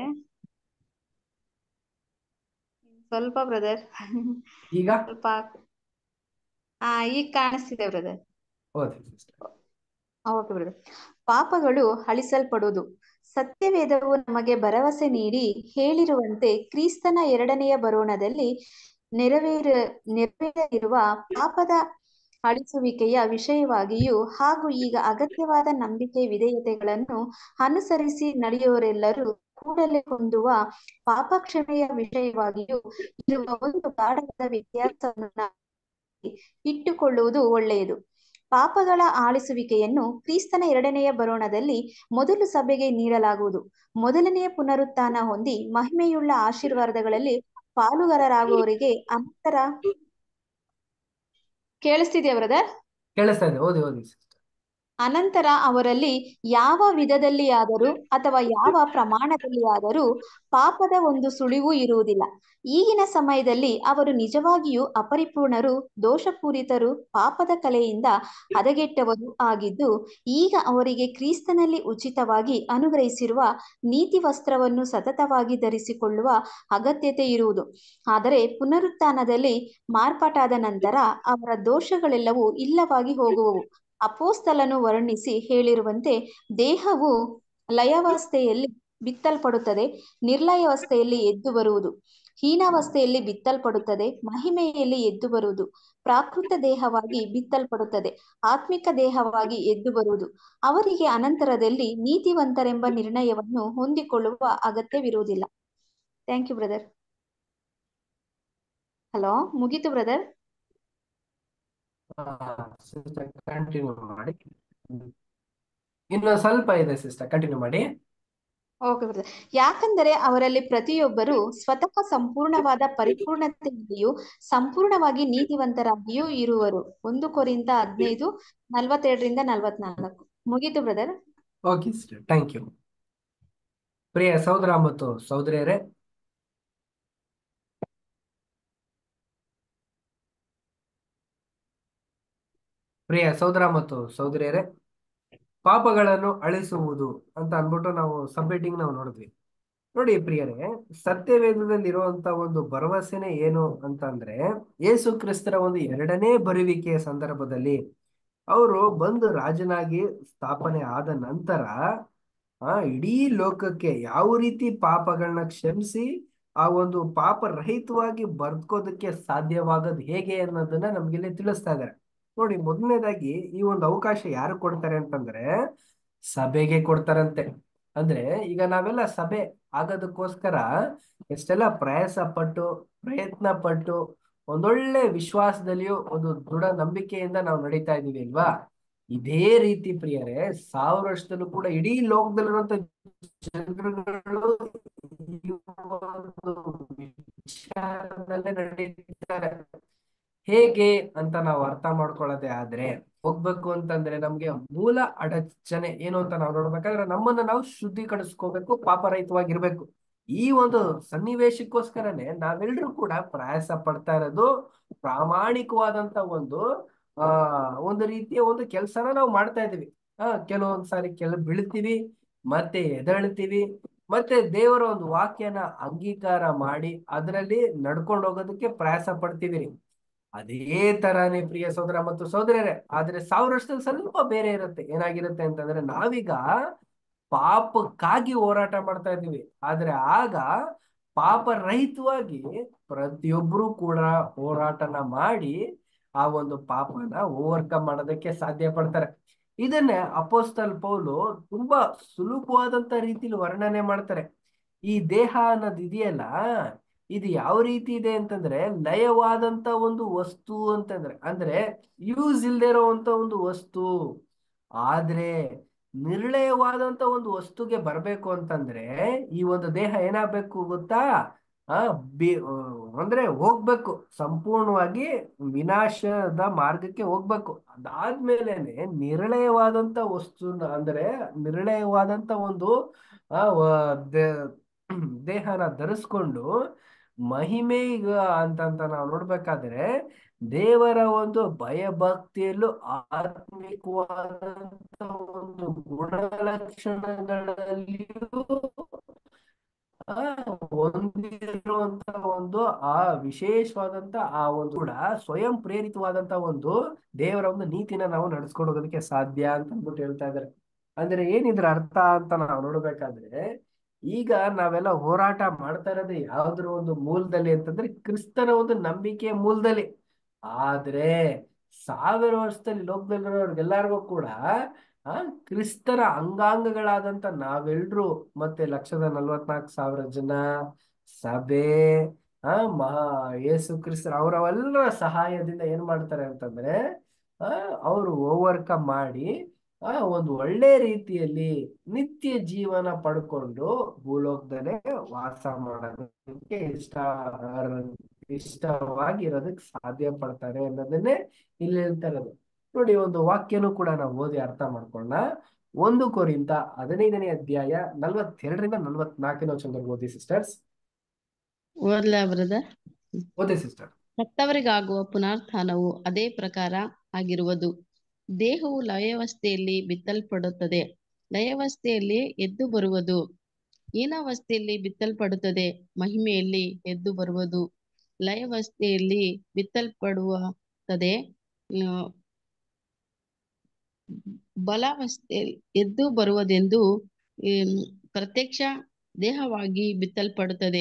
ಸ್ವಲ್ಪ ಬ್ರದರ್ ಈಗ ಸ್ವಲ್ಪ ಹಾ ಈಗ ಕಾಣಿಸ್ತಿದೆ ಬ್ರದರ್ ಓದಿ ಸಿಸ್ಟರ್ ಓಕೆ ಬ್ರದರ್ ಪಾಪಗಳು ಅಳಿಸಲ್ಪಡುವುದು ಸತ್ಯವೇದವು ನಮಗೆ ಭರವಸೆ ನೀಡಿ ಹೇಳಿರುವಂತೆ ಕ್ರಿಸ್ತನ ಎರಡನೆಯ ಬರೋಣದಲ್ಲಿ ನೆರವೇರ ನೆರವೇರಲಿರುವ ಪಾಪದ ಅಳಿಸುವಿಕೆಯ ವಿಷಯವಾಗಿಯೂ ಹಾಗೂ ಈಗ ಅಗತ್ಯವಾದ ನಂಬಿಕೆ ವಿಧೇಯತೆಗಳನ್ನು ಅನುಸರಿಸಿ ನಡೆಯುವವರೆಲ್ಲರೂ ಕೂಡಲೇ ಹೊಂದುವ ಪಾಪ ಕ್ಷಮೆಯ ವಿಷಯವಾಗಿಯೂ ಇರುವ ಒಂದು ಗಾಢವಾದ ವ್ಯತ್ಯಾಸವನ್ನು ನಾವು ಇಟ್ಟುಕೊಳ್ಳುವುದು ಒಳ್ಳೆಯದು ಪಾಪಗಳ ಆಳಿಸುವಿಕೆಯನ್ನು ಕ್ರಿಸ್ತನ ಎರಡನೆಯ ಬರೋಣದಲ್ಲಿ ಮೊದಲು ಸಭೆಗೆ ನೀಡಲಾಗುವುದು ಮೊದಲನೆಯ ಪುನರುತ್ಥಾನ ಹೊಂದಿ ಮಹಿಮೆಯುಳ್ಳ ಆಶೀರ್ವಾದಗಳಲ್ಲಿ ಪಾಲುಗಾರರಾಗುವವರಿಗೆ ಅಂತರ ಕೇಳಿಸ್ತಿದ್ಯಾ ಬ್ರದರ್ ಕೇಳಿಸ್ತಾ ಇದೆ ಓದಿ ಓದಿ ಸಿಸ್ಟರ್ ಅನಂತರ ಅವರಲ್ಲಿ ಯಾವ ವಿಧದಲ್ಲಿಯಾದರೂ ಅಥವಾ ಯಾವ ಪ್ರಮಾಣದಲ್ಲಿಯಾದರೂ ಪಾಪದ ಒಂದು ಸುಳಿವು ಇರುವುದಿಲ್ಲ ಈಗಿನ ಸಮಯದಲ್ಲಿ ಅವರು ನಿಜವಾಗಿಯೂ ಅಪರಿಪೂರ್ಣರು ದೋಷಪೂರಿತರು ಪಾಪದ ಕಲೆಯಿಂದ ಹದಗೆಟ್ಟವರು ಆಗಿದ್ದು ಈಗ ಅವರಿಗೆ ಕ್ರಿಸ್ತನಲ್ಲಿ ಉಚಿತವಾಗಿ ಅನುಗ್ರಹಿಸಿರುವ ನೀತಿ ವಸ್ತ್ರವನ್ನು ಸತತವಾಗಿ ಧರಿಸಿಕೊಳ್ಳುವ ಅಗತ್ಯತೆ ಇರುವುದು ಆದರೆ ಪುನರುತ್ಥಾನದಲ್ಲಿ ಮಾರ್ಪಾಟಾದ ನಂತರ ಅವರ ದೋಷಗಳೆಲ್ಲವೂ ಇಲ್ಲವಾಗಿ ಹೋಗುವವು ಅಪೋಸ್ತಲನು ವರ್ಣಿಸಿ ಹೇಳಿರುವಂತೆ ದೇಹವು ಲಯಾವಸ್ಥೆಯಲ್ಲಿ ಬಿತ್ತಲ್ಪಡುತ್ತದೆ ನಿರ್ಲಯಾವಸ್ಥೆಯಲ್ಲಿ ಎದ್ದು ಬರುವುದು ಹೀನಾವಸ್ಥೆಯಲ್ಲಿ ಬಿತ್ತಲ್ಪಡುತ್ತದೆ ಮಹಿಮೆಯಲ್ಲಿ ಎದ್ದು ಬರುವುದು ಪ್ರಾಕೃತ ದೇಹವಾಗಿ ಬಿತ್ತಲ್ಪಡುತ್ತದೆ ಆತ್ಮಿಕ ದೇಹವಾಗಿ ಎದ್ದು ಬರುವುದು ಅವರಿಗೆ ಅನಂತರದಲ್ಲಿ ನೀತಿವಂತರೆಂಬ ನಿರ್ಣಯವನ್ನು ಹೊಂದಿಕೊಳ್ಳುವ ಅಗತ್ಯವಿರುವುದಿಲ್ಲ ಥ್ಯಾಂಕ್ ಯು ಬ್ರದರ್ ಹಲೋ ಮುಗೀತು ಬ್ರದರ್ ಸಿಸ್ಟರ್ ಕಂಟಿನ್ಯೂ ಮಾಡಿ ಇನ್ನು ಸ್ವಲ್ಪ ಇದೆ ಸಿಸ್ಟರ್ ಕಂಟಿನ್ಯೂ ಮಾಡಿ ಓಕೆ ಬ್ರದರ್ ಯಾಕಂದರೆ ಅವರಲ್ಲಿ ಪ್ರತಿಯೊಬ್ಬರು ಸ್ವತಃ ಸಂಪೂರ್ಣವಾದ ಪರಿಪೂರ್ಣತೆಯಲ್ಲಿಯೂ ಸಂಪೂರ್ಣವಾಗಿ ನೀತಿವಂತರಾಗಿಯೂ ಇರುವರು ಒಂದು ಕೊರಿಂತ ಹದಿನೈದು ನಲ್ವತ್ತೆರಡರಿಂದ ನಲ್ವತ್ನಾಲ್ಕು ಮುಗೀತು brother okay sister thank you ಪ್ರಿಯ ಸಹೋದರ ಮತ್ತು ಸಹೋದರಿಯರೇ ಪ್ರಿಯ ಸಹೋದರ ಮತ್ತು ಸಹೋದರಿಯರೇ ಪಾಪಗಳನ್ನು ಅಳಿಸುವುದು ಅಂತ ಅಂದ್ಬಿಟ್ಟು ನಾವು ಸಬ್ಮಿಟಿಂಗ್ ನಾವು ನೋಡಿದ್ವಿ ನೋಡಿ ಪ್ರಿಯರೇ ಸತ್ಯವೇದದಲ್ಲಿ ಇರುವಂತ ಒಂದು ಭರವಸೆನೆ ಏನು ಅಂತ ಅಂದ್ರೆ ಯೇಸು ಕ್ರಿಸ್ತರ ಒಂದು ಎರಡನೇ ಬರುವಿಕೆಯ ಸಂದರ್ಭದಲ್ಲಿ ಅವರು ಬಂದು ರಾಜನಾಗಿ ಸ್ಥಾಪನೆ ಆದ ನಂತರ ಆ ಇಡೀ ಲೋಕಕ್ಕೆ ಯಾವ ರೀತಿ ಪಾಪಗಳನ್ನ ಕ್ಷಮಿಸಿ ಆ ಒಂದು ಪಾಪ ರಹಿತವಾಗಿ ಬದುಕೋದಕ್ಕೆ ಸಾಧ್ಯವಾಗೋದು ಹೇಗೆ ಅನ್ನೋದನ್ನ ನಮ್ಗೆ ಇಲ್ಲಿ ತಿಳಿಸ್ತಾ ಇದ್ದಾರೆ ನೋಡಿ ಮೊದಲನೇದಾಗಿ ಈ ಒಂದು ಅವಕಾಶ ಯಾರು ಕೊಡ್ತಾರೆ ಅಂತಂದ್ರೆ ಸಭೆಗೆ ಕೊಡ್ತಾರಂತೆ ಅಂದ್ರೆ ಈಗ ನಾವೆಲ್ಲ ಸಭೆ ಆಗೋದಕ್ಕೋಸ್ಕರ ಎಷ್ಟೆಲ್ಲ ಪ್ರಯಾಸ ಪಟ್ಟು ಪ್ರಯತ್ನ ಪಟ್ಟು ಒಂದೊಳ್ಳೆ ವಿಶ್ವಾಸದಲ್ಲಿಯೂ ಒಂದು ದೃಢ ನಂಬಿಕೆಯಿಂದ ನಾವು ನಡೀತಾ ಇದೀವಿ ಅಲ್ವಾ ಇದೇ ರೀತಿ ಪ್ರಿಯರೇ ಸಾವಿರ ವರ್ಷದಲ್ಲೂ ಕೂಡ ಇಡೀ ಲೋಕದಲ್ಲಿರುವಂತ ಜನರುಗಳು ಈ ಒಂದು ವಿಚಾರದಲ್ಲೇ ನಡೀತಾರೆ ಹೇಗೆ ಅಂತ ನಾವು ಅರ್ಥ ಮಾಡ್ಕೊಳ್ಳೋದೇ ಆದ್ರೆ ಹೋಗ್ಬೇಕು ಅಂತಂದ್ರೆ ನಮ್ಗೆ ಮೂಲ ಅಡಚಣೆ ಏನು ಅಂತ ನಾವು ನೋಡ್ಬೇಕಾದ್ರೆ ನಮ್ಮನ್ನ ನಾವು ಶುದ್ಧೀಕರಿಸ್ಕೋಬೇಕು ಪಾಪರಹಿತವಾಗಿರ್ಬೇಕು ಈ ಒಂದು ಸನ್ನಿವೇಶಕ್ಕೋಸ್ಕರನೇ ನಾವೆಲ್ಲರೂ ಕೂಡ ಪ್ರಯಾಸ ಪಡ್ತಾ ಇರೋದು ಪ್ರಾಮಾಣಿಕವಾದಂತ ಒಂದು ಆ ಒಂದು ರೀತಿಯ ಒಂದು ಕೆಲಸನ ನಾವು ಮಾಡ್ತಾ ಇದೀವಿ ಆ ಕೆಲವೊಂದ್ ಸಾರಿ ಕೆಲ ಬೀಳ್ತೀವಿ ಮತ್ತೆ ಎದಳ್ತೀವಿ ಮತ್ತೆ ದೇವರ ಒಂದು ವಾಕ್ಯನ ಅಂಗೀಕಾರ ಮಾಡಿ ಅದರಲ್ಲಿ ನಡ್ಕೊಂಡು ಹೋಗೋದಕ್ಕೆ ಪ್ರಯಾಸ ಪಡ್ತೀವಿ ರೀ ಅದೇ ತರಾನೇ ಪ್ರಿಯ ಸೋದರ ಮತ್ತು ಸೋದರರೇ ಆದ್ರೆ ಸಾವಿರ ವರ್ಷದಲ್ಲಿ ಸ್ವಲ್ಪ ಬೇರೆ ಇರುತ್ತೆ ಏನಾಗಿರುತ್ತೆ ಅಂತಂದ್ರೆ ನಾವೀಗ ಪಾಪಕ್ಕಾಗಿ ಹೋರಾಟ ಮಾಡ್ತಾ ಇದ್ದೀವಿ ಆದ್ರೆ ಆಗ ಪಾಪ ರಹಿತವಾಗಿ ಪ್ರತಿಯೊಬ್ಬರು ಕೂಡ ಹೋರಾಟನ ಮಾಡಿ ಆ ಒಂದು ಪಾಪನ ಓವರ್ಕಮ್ ಮಾಡೋದಕ್ಕೆ ಸಾಧ್ಯ ಪಡ್ತಾರೆ ಇದನ್ನೇ ಅಪೋಸ್ತಲ್ ಪೌಲು ತುಂಬಾ ಸುಲಭವಾದಂತ ರೀತಿಲಿ ವರ್ಣನೆ ಮಾಡ್ತಾರೆ ಈ ದೇಹ ಅನ್ನೋದು ಇದೆಯಲ್ಲ ಇದು ಯಾವ ರೀತಿ ಇದೆ ಅಂತಂದ್ರೆ ಲಯವಾದಂತ ಒಂದು ವಸ್ತು ಅಂತಂದ್ರೆ ಅಂದ್ರೆ ಯೂಸ್ ಇಲ್ದೇ ಇರೋವಂತ ಒಂದು ವಸ್ತು ಆದ್ರೆ ನಿರ್ಣಯವಾದಂತ ಒಂದು ವಸ್ತುಗೆ ಬರ್ಬೇಕು ಅಂತಂದ್ರೆ ಈ ಒಂದು ದೇಹ ಏನಾಗ್ಬೇಕು ಗೊತ್ತಾ ಆ ಬಿ ಅಂದ್ರೆ ಹೋಗ್ಬೇಕು ಸಂಪೂರ್ಣವಾಗಿ ವಿನಾಶದ ಮಾರ್ಗಕ್ಕೆ ಹೋಗ್ಬೇಕು ಅದಾದ್ಮೇಲೆನೆ ನಿರ್ಣಯವಾದಂತ ವಸ್ತು ಅಂದ್ರೆ ನಿರ್ಣಯವಾದಂತ ಒಂದು ಆ ದೇಹನ ಧರಿಸ್ಕೊಂಡು ಮಹಿಮೆ ಈಗ ಅಂತಂತ ನಾವು ನೋಡ್ಬೇಕಾದ್ರೆ ದೇವರ ಒಂದು ಭಯಭಕ್ತಿಯಲ್ಲೂ ಆತ್ಮಿಕವಾದಂತ ಒಂದು ಗುಣಲಕ್ಷಣಗಳಲ್ಲಿಯೂ ಆ ಹೊಂದಿರುವಂತ ಒಂದು ಆ ವಿಶೇಷವಾದಂತ ಆ ಒಂದು ಕೂಡ ಸ್ವಯಂ ಪ್ರೇರಿತವಾದಂತ ಒಂದು ದೇವರ ಒಂದು ನೀತಿನ ನಾವು ನಡ್ಸ್ಕೊಂಡು ಹೋಗೋದಕ್ಕೆ ಸಾಧ್ಯ ಅಂತ ಅಂದ್ಬಿಟ್ಟು ಹೇಳ್ತಾ ಇದಾರೆ ಅಂದ್ರೆ ಏನಿದ್ರ ಅರ್ಥ ಅಂತ ನಾವು ನೋಡ್ಬೇಕಾದ್ರೆ ಈಗ ನಾವೆಲ್ಲ ಹೋರಾಟ ಮಾಡ್ತಾ ಇರೋದು ಯಾವ್ದ್ರ ಒಂದು ಮೂಲದಲ್ಲಿ ಅಂತಂದ್ರೆ ಕ್ರಿಸ್ತನ ಒಂದು ನಂಬಿಕೆಯ ಮೂಲದಲ್ಲಿ ಆದ್ರೆ ಸಾವಿರ ವರ್ಷದಲ್ಲಿ ಲೋಕದಲ್ಲಿರೋರ್ಗೆಲ್ಲರಿಗೂ ಕೂಡ ಆ ಕ್ರಿಸ್ತರ ಅಂಗಾಂಗಗಳಾದಂತ ನಾವೆಲ್ರು ಮತ್ತೆ ಲಕ್ಷದ ನಲ್ವತ್ನಾಲ್ಕು ಸಾವಿರ ಜನ ಸಭೆ ಆ ಮಹಾ ಯೇಸು ಕ್ರಿಸ್ತರ ಅವರವೆಲ್ಲರ ಸಹಾಯದಿಂದ ಏನ್ ಮಾಡ್ತಾರೆ ಅಂತಂದ್ರೆ ಆ ಅವರು ಓವರ್ಕಮ್ ಮಾಡಿ ಆ ಒಂದು ಒಳ್ಳೆ ರೀತಿಯಲ್ಲಿ ನಿತ್ಯ ಜೀವನ ಪಡ್ಕೊಂಡು ಭೂಲೋಕದಲ್ಲೇ ವಾಸ ಮಾಡೋದಕ್ಕೆ ಇಷ್ಟ ಇಷ್ಟವಾಗಿರೋದಕ್ಕೆ ಸಾಧ್ಯ ಪಡ್ತಾರೆ ಅನ್ನೋದನ್ನೇ ಇಲ್ಲಿ ಹೇಳ್ತಾ ಇರೋದು ನೋಡಿ ಒಂದು ವಾಕ್ಯನೂ ಕೂಡ ನಾವು ಓದಿ ಅರ್ಥ ಮಾಡ್ಕೊಳ್ಳೋಣ ಒಂದು ಕೊರಿಂದ ಹದಿನೈದನೇ ಅಧ್ಯಾಯ ನಲ್ವತ್ತೆರಡರಿಂದ ನಲ್ವತ್ನಾಲ್ಕನೇ ವಚನದಲ್ಲಿ ಓದಿ ಸಿಸ್ಟರ್ಸ್ ಓದ್ಲಾ ಬ್ರದರ್ ಓದಿ ಸಿಸ್ಟರ್ ಸತ್ತವರಿಗಾಗುವ ಪುನರುತ್ಥಾನವು ಅದೇ ಪ್ರಕಾರ ಆಗಿರುವುದು ದೇಹವು ಲಯಾವಸ್ಥೆಯಲ್ಲಿ ಬಿತ್ತಲ್ಪಡುತ್ತದೆ ಲಯಾವಸ್ಥೆಯಲ್ಲಿ ಎದ್ದು ಬರುವುದು ಹೀನಾವಸ್ಥೆಯಲ್ಲಿ ಬಿತ್ತಲ್ಪಡುತ್ತದೆ ಮಹಿಮೆಯಲ್ಲಿ ಎದ್ದು ಬರುವುದು ಲಯಾವಸ್ಥೆಯಲ್ಲಿ ಬಿತ್ತಲ್ಪಡುತ್ತದೆ ಬಲಾವಸ್ಥೆಯಲ್ಲಿ ಎದ್ದು ಬರುವುದೆಂದು ಪ್ರತ್ಯಕ್ಷ ದೇಹವಾಗಿ ಬಿತ್ತಲ್ಪಡುತ್ತದೆ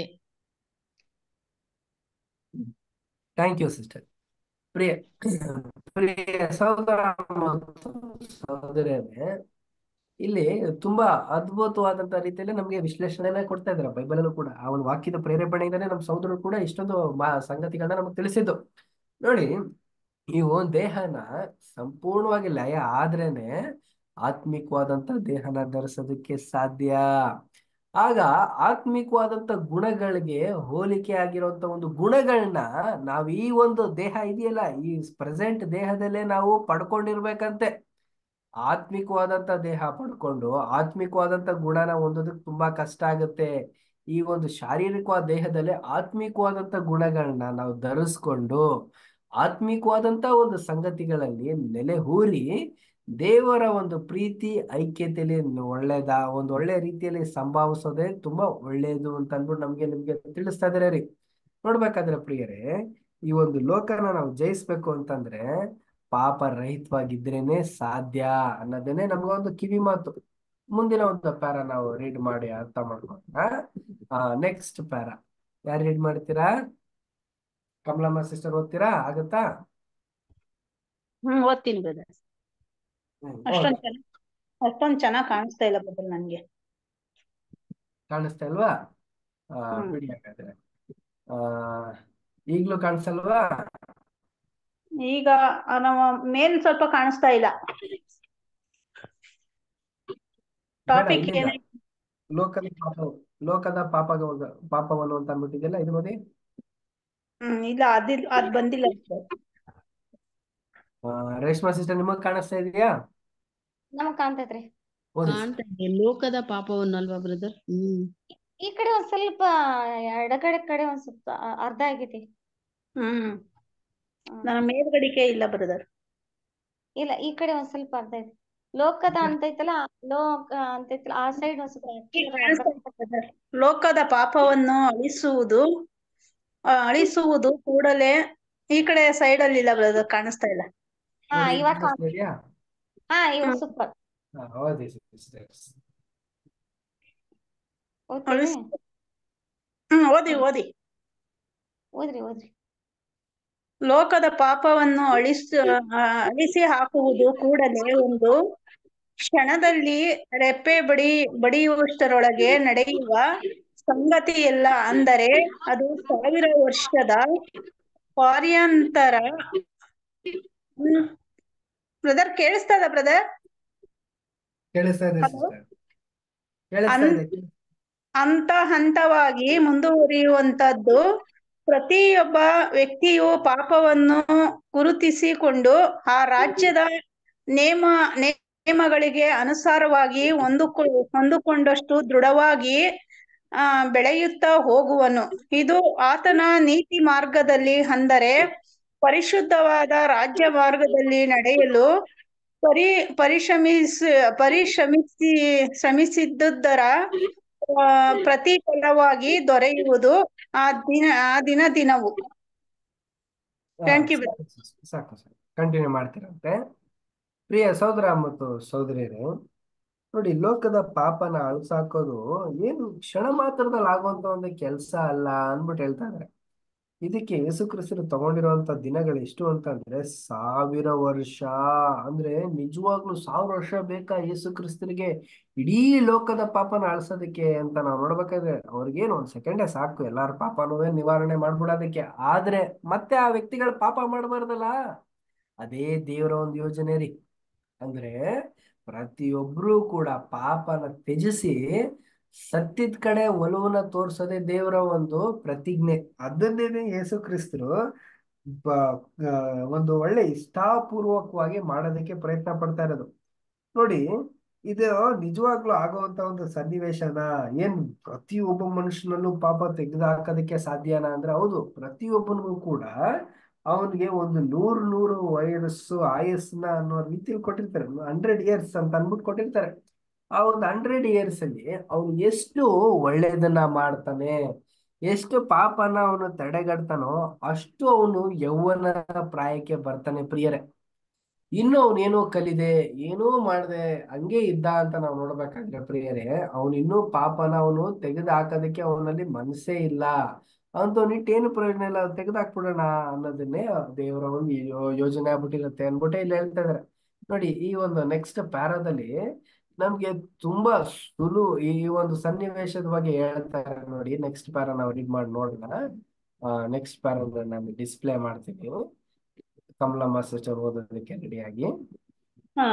ಥ್ಯಾಂಕ್ ಯು ಸಿಸ್ಟರ್ ಪ್ರಿಯ ಪ್ರಿಯ ಸಹೋದರ ಮತ್ತು ಸಹೋದರರೇ ಇಲ್ಲಿ ತುಂಬಾ ಅದ್ಭುತವಾದಂತ ರೀತಿಯಲ್ಲಿ ನಮ್ಗೆ ವಿಶ್ಲೇಷಣೆನ ಕೊಡ್ತಾ ಇದ್ದಾರೆ ಬೈಬಲ್ ಅಲ್ಲೂ ಕೂಡ ಆ ಒಂದು ವಾಕ್ಯದ ಪ್ರೇರೇಪಣೆಯಿಂದಾನೆ ನಮ್ಮ ಸಹೋದರರು ಕೂಡ ಇಷ್ಟೊಂದು ಮಾ ಸಂಗತಿಗಳನ್ನ ನಮಗೆ ತಿಳಿಸಿದ್ದು ನೋಡಿ ಈ ಒಂದು ದೇಹನ ಸಂಪೂರ್ಣವಾಗಿ ಲಯ ಆದ್ರೇನೆ ಆತ್ಮಿಕವಾದಂತ ದೇಹನ ಧರಿಸೋದಕ್ಕೆ ಸಾಧ್ಯ ಆಗ ಆತ್ಮಿಕವಾದಂತ ಗುಣಗಳಿಗೆ ಹೋಲಿಕೆ ಆಗಿರುವಂತ ಒಂದು ಗುಣಗಳನ್ನ ನಾವ್ ಈ ಒಂದು ದೇಹ ಇದೆಯಲ್ಲ ಈ ಪ್ರೆಸೆಂಟ್ ದೇಹದಲ್ಲೇ ನಾವು ಪಡ್ಕೊಂಡಿರ್ಬೇಕಂತೆ ಆತ್ಮಿಕವಾದಂತ ದೇಹ ಪಡ್ಕೊಂಡು ಆತ್ಮಿಕವಾದಂತ ಗುಣನ ಹೊಂದೋದಕ್ಕೆ ತುಂಬಾ ಕಷ್ಟ ಆಗುತ್ತೆ ಈ ಒಂದು ಶಾರೀರಿಕವಾದ ದೇಹದಲ್ಲಿ ಆತ್ಮಿಕವಾದಂತ ಗುಣಗಳನ್ನ ನಾವು ಧರಿಸ್ಕೊಂಡು ಆತ್ಮಿಕವಾದಂತ ಒಂದು ಸಂಗತಿಗಳಲ್ಲಿ ನೆಲೆ ಹೂರಿ ದೇವರ ಒಂದು ಪ್ರೀತಿ ಐಕ್ಯತೆಯಲ್ಲಿ ಒಳ್ಳೇದ ಒಂದು ಒಳ್ಳೆ ರೀತಿಯಲ್ಲಿ ಸಂಭಾವಿಸೋದೇ ತುಂಬಾ ಒಳ್ಳೇದು ಅಂತ ಅಂದ್ಬಿಟ್ಟು ನಮ್ಗೆ ನಿಮ್ಗೆ ತಿಳಿಸ್ತಾ ಇದಾರೆ ರೀ ನೋಡ್ಬೇಕಾದ್ರೆ ಪ್ರಿಯರೇ ಈ ಒಂದು ಲೋಕನ ನಾವು ಜಯಿಸ್ಬೇಕು ಅಂತಂದ್ರೆ ಪಾಪ ರಹಿತವಾಗಿದ್ರೇನೆ ಸಾಧ್ಯ ಅನ್ನೋದೇನೆ ನಮ್ಗೊಂದು ಕಿವಿ ಮಾತು ಮುಂದಿನ ಒಂದು ಪ್ಯಾರ ನಾವು ರೀಡ್ ಮಾಡಿ ಅರ್ಥ ಮಾಡ್ಕೊಳ್ಳೋಣ ನೆಕ್ಸ್ಟ್ ಪ್ಯಾರ ಯಾರು ರೀಡ್ ಮಾಡ್ತೀರಾ ಕಮಲಮ್ಮ ಸಿಸ್ಟರ್ ಓದ್ತೀರಾ ಆಗತ್ತಾ ಹ್ಮ್ ಓದ್ತೀನಿ ಬ್ರದರ್ ಹ್ಮ್, ಅಷ್ಟೊಂದ್ ಓದಿ. ಚೆನ್ನಾಗ್ ಅಷ್ಟೊಂದ್ ಚೆನ್ನಾಗ್ ಕಾಣಿಸ್ತಾ ಇಲ್ಲ ಬ್ರದರ್ ನನ್ಗೆ ಕಾಣಿಸ್ತಾ ಇಲ್ವಾ ಆ, ಹ್ಮ್. ಬಿಡಿ ಹಾಗಾದ್ರೆ ಆ ಈಗ್ಲೂ ಕಾಣಿಸಲ್ವಾ ಈಗ ಆ ನಮ್ಮ ಮೇಲ್ ಸ್ವಲ್ಪ ಕಾಣಿಸ್ತಾ ಇಲ್ಲ ಬೇಡ ಟಾಪಿಕ್ ಇಲ್ಲಿಂದ ಏನ ಲೋಕದ ಪಾಪ ಲೋಕದ ಪಾಪ ಪಾಪವನ್ನು ಅಂತ ಅಂದ್ಬಿಟ್ಟಿದೆಯಲ್ಲ ಇದು ಓದಿ ಹ್ಮ್ ಇಲ್ಲ ಅದಿಲ್ ಅದ್ ಬಂದಿಲ್ಲ sir. ಆ, ರೇಷ್ಮಾ ಸಿಸ್ಟರ್ ನಿಮಗ್ ಕಾಣಿಸ್ತಾ ಇದೆಯಾ ನಮಗ್ ಕಾಣ್ತೈತ್ರಿ ಓದಿ ಕಾಣ್ತಾ ಇದೆ ಲೋಕದ ಪಾಪವನ್ನು ಅಲ್ವಾ ಬ್ರದರ್ ಹ್ಮ್ ಈ ಕಡೆ ಒಂದ್ ಸ್ವಲ್ಪ ಎಡಗಡೆ ಕಡೆ ಒಂದ್ ಸ್ವಲ್ಪ ಅ- ಅರ್ಧ ಆಗೈತಿ ಹ್ಮ್ ಹ್ಮ್. ನನ್ನ ಮೇಲ್ಗಡಿಕೆ ಇಲ್ಲ ಬ್ರದರ್ ಇಲ್ಲ ಈ ಕಡೆ ಒಂದ್ ಸ್ವಲ್ಪ ಅರ್ಧ ಐತಿ ಲೋಕದ ಅಂತೈತಲ್ಲ ಲೋಕ ಅಂತೈತಲ್ಲ ಆ ಸೈಡ್ ಒಂದ್ ಸ್ವಲ್ಪ ಅಕ್ಷರ ಅರ್ಧ ಲೋಕದ ಪಾಪವನ್ನು ಅಳಿಸುವುದು ಆ, ಅಳಿಸುವುದು ಕೂಡಲೇ ಈ ಕಡೆ ಸೈಡ್ ಅಲ್ಲಿ ಇಲ್ಲ ಬ್ರದರ್ ಕಾಣಿಸ್ತಾ ಇಲ್ಲ ಹಾ ನೋಡಿ ಇವಾಗ ಕಾಣಿಸ್ತಾ ಕಾಣ್ತೈತಿ ಇದೆಯಾ ಹಾ ಇವಾಗ ಹ್ಮ್. ಸೂಪರ್ ಹಾ, ಓದಿ ಸಿಸ್ಟರ್ಸ್ ಓದ್ತೀರಿ ಅಳಿಸ್ ಹ್ಮ್ ಓದಿ ಓದಿ ಓದ್ರಿ ಓದ್ರಿ ಲೋಕದ ಪಾಪವನ್ನು ಅಳಿಸ ಆ, ಅಳಿಸಿ ಹಾಕುವುದು ಕೂಡಲೇ ಒಂದು ಕ್ಷಣದಲ್ಲಿ ರೆಪ್ಪೆ ಬಡಿ ಬಡಿಯುವಷ್ಟರೊಳಗೆ ನಡೆಯುವ ಸಂಗತಿ ಎಲ್ಲ ಅಂದರೆ ಅದು ಸಾವಿರ ವರ್ಷದ ಪಾರ್ಯಾಂತರ ಬ್ರದರ್ ಕೇಳಿಸ್ತದ ಬ್ರದರ್ ಕೇಳಿಸ್ತಾ ಇದೆ Hello? ಸಿಸ್ಟರ್ ಕೇಳಿಸ್ತಾ ಅನ್- ಇದೆ ಹಂತ ಹಂತವಾಗಿ ಮುಂದುವರಿಯುವಂತದ್ದು ಪ್ರತಿಯೊಬ್ಬ ವ್ಯಕ್ತಿಯು ಪಾಪವನ್ನು ಗುರುತಿಸಿಕೊಂಡು ಆ ರಾಜ್ಯದ ನೇಮ ನೇಮಗಳಿಗೆ ಅನುಸಾರವಾಗಿ ಹೊಂದಿಕೊ ಹೊಂದಿಕೊಂಡಷ್ಟು ದೃಢವಾಗಿ ಆ ಬೆಳೆಯುತ್ತಾ ಹೋಗುವನು ಇದು ಆತನ ನೀತಿ ಮಾರ್ಗದಲ್ಲಿ ಅಂದರೆ ಪರಿಶುದ್ಧವಾದ ರಾಜ್ಯ ಮಾರ್ಗದಲ್ಲಿ ನಡೆಯಲು ಪರಿ ಪರಿಶ್ರಮಿಸ ಪರಿಶ್ರಮಿಸಿ ಶ್ರಮಿಸಿದ್ದುದರ ಆ, ಪ್ರತಿಫಲವಾಗಿ ದೊರೆಯುವುದು ಆ ದಿನ ಆ ದಿನ ದಿನವು ಹಾ, Thank you, ಸಾಕು sister, ಸಾಕು ಸಾಕು ಕಂಟಿನ್ಯೂ ಮಾಡ್ತೀರಂತೆ ಪ್ರಿಯ ಸಹೋದರ ಮತ್ತು ಸಹೋದರಿಯರೇ ನೋಡಿ ಲೋಕದ ಪಾಪನ ಅಳ್ಸಾಕೋದು ಏನು ಕ್ಷಣ ಮಾತ್ರದಲ್ಲಿ ಆಗುವಂತ ಒಂದು ಕೆಲಸ ಅಲ್ಲ ಅಂದ್ಬಿಟ್ಟು ಹೇಳ್ತಾ ಇದ್ದಾರೆ ಇದಕ್ಕೆ ಯೇಸು ಕ್ರಿಸ್ತರು ತಗೊಂಡಿರುವಂತ ದಿನಗಳು ಎಷ್ಟು ಅಂತಂದ್ರೆ ಸಾವಿರ ವರ್ಷ ಅಂದ್ರೆ ನಿಜವಾಗ್ಲೂ ಸಾವಿರ ವರ್ಷ ಬೇಕಾ ಯೇಸು ಕ್ರಿಸ್ತರಿಗೆ ಇಡೀ ಲೋಕದ ಪಾಪನ ಅಳ್ಸೋದಕ್ಕೆ ಅಂತ ನಾವು ನೋಡ್ಬೇಕಾದ್ರೆ ಅವ್ರಿಗೇನು ಒಂದ್ ಸೆಕೆಂಡೇ ಸಾಕು ಎಲ್ಲಾರ ಪಾಪನೂ ನಿವಾರಣೆ ಮಾಡ್ಬಿಡೋದಕ್ಕೆ ಆದ್ರೆ ಮತ್ತೆ ಆ ವ್ಯಕ್ತಿಗಳ ಪಾಪ ಮಾಡಬಾರ್ದಲ್ಲ ಅದೇ ದೇವರ ಒಂದು ಯೋಜನೆ ರೀ ಅಂದ್ರೆ ಪ್ರತಿಯೊಬ್ರು ಕೂಡ ಪಾಪನ ತ್ಯಜಿಸಿ ಸತ್ಯದ ಕಡೆ ಒಲವನ್ನ ತೋರ್ಸೋದೇ ದೇವರ ಒಂದು ಪ್ರತಿಜ್ಞೆ ಅದನ್ನೇನೆ ಯೇಸು ಕ್ರಿಸ್ತರು ಬ- ಆ, ಒಂದು ಒಳ್ಳೆ ಇಷ್ಟಾಪೂರ್ವಕವಾಗಿ ಮಾಡೋದಕ್ಕೆ ಪ್ರಯತ್ನ ಪಡ್ತಾ ಇರೋದು ನೋಡಿ ಇದು ನಿಜವಾಗ್ಲೂ ಆಗುವಂತ ಒಂದು ಸನ್ನಿವೇಶನ ಏನ್ ಪ್ರತಿಯೊಬ್ಬ ಮನುಷ್ಯನಲ್ಲೂ ಪಾಪ ತೆಗೆದು ಹಾಕೋದಕ್ಕೆ ಸಾಧ್ಯನಾ ಅಂದ್ರೆ ಹೌದು ಪ್ರತಿಯೊಬ್ಬನಿಗೂ ಕೂಡ ಅವನಿಗೆ ಒಂದು ನೂರು ನೂರು ವಯಸ್ಸು ಆಯಸ್ಸನ್ನ ಅನ್ನೋ ರೀತಿಯಲ್ಲಿ ಕೊಟ್ಟಿರ್ತಾರೆ ಹಂಡ್ರೆಡ್ ಇಯರ್ಸ್ ಅಂತ ಅಂದ್ಬಿಟ್ಟು ಕೊಟ್ಟಿರ್ತಾರೆ ಆ ಒಂದು ಹಂಡ್ರೆಡ್ ಇಯರ್ಸ್ ಅಲ್ಲಿ ಅವನು ಎಷ್ಟು ಒಳ್ಳೇದನ್ನ ಮಾಡ್ತಾನೆ ಎಷ್ಟು ಪಾಪನ ಅವನು ತಡೆಗಟ್ತಾನೋ ಅಷ್ಟು ಅವನು ಯೌವನ ಪ್ರಾಯಕ್ಕೆ ಬರ್ತಾನೆ ಪ್ರಿಯರೇ ಇನ್ನು ಅವನೇನೋ ಕಲಿದೆ ಏನೂ ಮಾಡದೆ ಹಂಗೆ ಇದ್ದ ಅಂತ ನಾವು ನೋಡ್ಬೇಕಾದ್ರೆ ಪ್ರಿಯರೇ ಅವನು ಇನ್ನೂ ಪಾಪನ ಅವನು ತೆಗೆದು ಹಾಕೋದಕ್ಕೆ ಅವನಲ್ಲಿ ಮನಸ್ಸೇ ಇಲ್ಲ ಅಂತವನಿಟ್ಟು ಏನು ಪ್ರಯೋಜನ ಇಲ್ಲ ತೆಗೆದು ಹಾಕ್ಬಿಡೋಣ ಅನ್ನೋದನ್ನೇ ದೇವರ ಒಂದು ಯೋ- ಯೋಜನೆ ಆಗ್ಬಿಟ್ಟಿರುತ್ತೆ ಅನ್ಬಿಟ್ಟೆ ಇಲ್ಲಿ ಹೇಳ್ತಾ ಇದಾರೆ ನೋಡಿ ಈ ಒಂದು ನೆಕ್ಸ್ಟ್ ಪ್ಯಾರಾದಲ್ಲಿ ನಮ್ಗೆ ತುಂಬಾ ಸುಲು ಈ ಒಂದು ಸನ್ನಿವೇಶದ ಬಗ್ಗೆ ಹೇಳ್ತಾರೆ ನೋಡಿ ನೆಕ್ಸ್ಟ್ ಪ್ಯಾರಾ ನಾವು ರೀಡ್ ಮಾಡಿ ನೋಡೋಣ ನೆಕ್ಸ್ಟ್ ಪ್ಯಾರಾ ನಾನು ಡಿಸ್ಪ್ಲೇ ಮಾಡ್ತೀನಿ ಕಮಲಮ್ಮ ಸಿಸ್ಟರ್ ಓದೋದಕ್ಕೆ ರೆಡಿಯಾಗಿ ಹಾ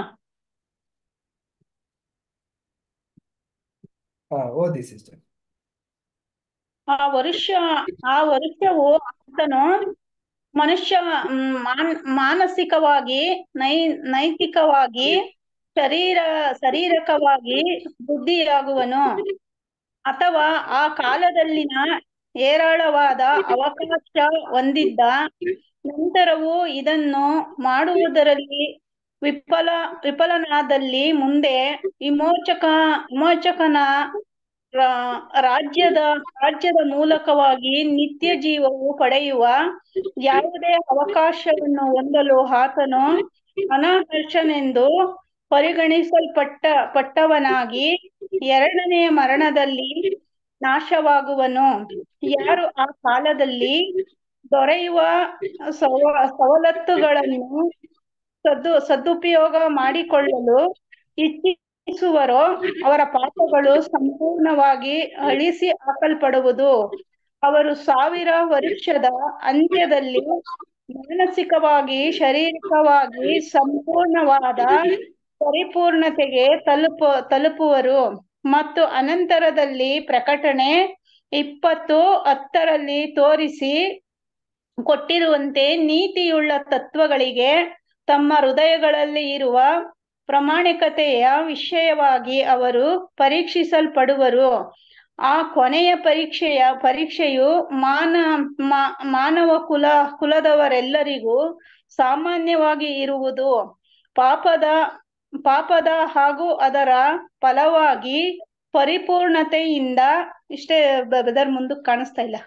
ಹಾ ಓದಿ ಸಿಸ್ಟರ್ ಆ ವರುಷ ಆ ವರುಷವು ಆತನು ಮನುಷ್ಯ ಮ್, ಮಾನ್ ಮಾನಸಿಕವಾಗಿ ನೈ ನೈತಿಕವಾಗಿ ಶರೀರ ಶಾರೀರಕವಾಗಿ ಬುದ್ಧಿಯಾಗುವನು ಅಥವಾ ಆ ಕಾಲದಲ್ಲಿನ ಹೇರಳವಾದ ಅವಕಾಶ ಹೊಂದಿದ್ದ ನಂತರವೂ ಇದನ್ನು ಮಾಡುವುದರಲ್ಲಿ ವಿಫಲ ವಿಫಲನಾದಲ್ಲಿ ಮುಂದೆ ವಿಮೋಚಕ ವಿಮೋಚಕನ ರಾ- ರಾಜ್ಯದ ರಾಜ್ಯದ ಮೂಲಕವಾಗಿ ನಿತ್ಯ ಜೀವವು ಪಡೆಯುವ ಯಾವುದೇ ಅವಕಾಶವನ್ನು ಹೊಂದಲು ಆತನು ಅನರ್ಹನೆಂದು ಪರಿಗಣಿಸಲ್ಪಟ್ಟ ಪಟ್ಟವನಾಗಿ ಎರಡನೆಯ ಮರಣದಲ್ಲಿ ನಾಶವಾಗುವನು ಯಾರು ಆ ಕಾಲದಲ್ಲಿ ದೊರೆಯುವ ಸವ ಸವಲತ್ತುಗಳನ್ನು ಸದ್ದು ಸದುಪಯೋಗ ಮಾಡಿಕೊಳ್ಳಲು ಇಚ್ಛಿಸುವರೋ ಅವರ ಪಾಪಗಳು ಸಂಪೂರ್ಣವಾಗಿ ಅಳಿಸಿ ಹಾಕಲ್ಪಡುವುದು ಅವರು ಸಾವಿರ ವರುಷದ ಅಂತ್ಯದಲ್ಲಿ ಮಾನಸಿಕವಾಗಿ ಶಾರೀರಿಕವಾಗಿ ಸಂಪೂರ್ಣವಾದ ಪರಿಪೂರ್ಣತೆಗೆ ತಲುಪ ತಲುಪುವರು ಮತ್ತು ಅನಂತರದಲ್ಲಿ ಪ್ರಕಟಣೆ ಇಪ್ಪತ್ತು ಹತ್ತರಲ್ಲಿ ತೋರಿಸಿ ಕೊಟ್ಟಿರುವಂತೆ ನೀತಿಯುಳ್ಳ ತತ್ವಗಳಿಗೆ ತಮ್ಮ ಹೃದಯಗಳಲ್ಲಿ ಇರುವ ಪ್ರಾಮಾಣಿಕತೆಯ ವಿಷಯವಾಗಿ ಅವರು ಪರೀಕ್ಷಿಸಲ್ಪಡುವರು ಆ ಕೊನೆಯ ಪರೀಕ್ಷೆಯ ಪರೀಕ್ಷೆಯು ಮಾನ ಮಾ- ಮಾನವ ಕುಲ ಕುಲದವರೆಲ್ಲರಿಗೂ ಸಾಮಾನ್ಯವಾಗಿ ಇರುವುದು ಪಾಪದ ಪಾಪದ ಹಾಗೂ ಅದರ ಫಲವಾಗಿ ಪರಿಪೂರ್ಣತೆಯಿಂದ ಇಷ್ಟೇ ಬದರ್ ಮುಂದಕ್ಕೆ ಕಾಣಿಸ್ತಾ ಇಲ್ಲ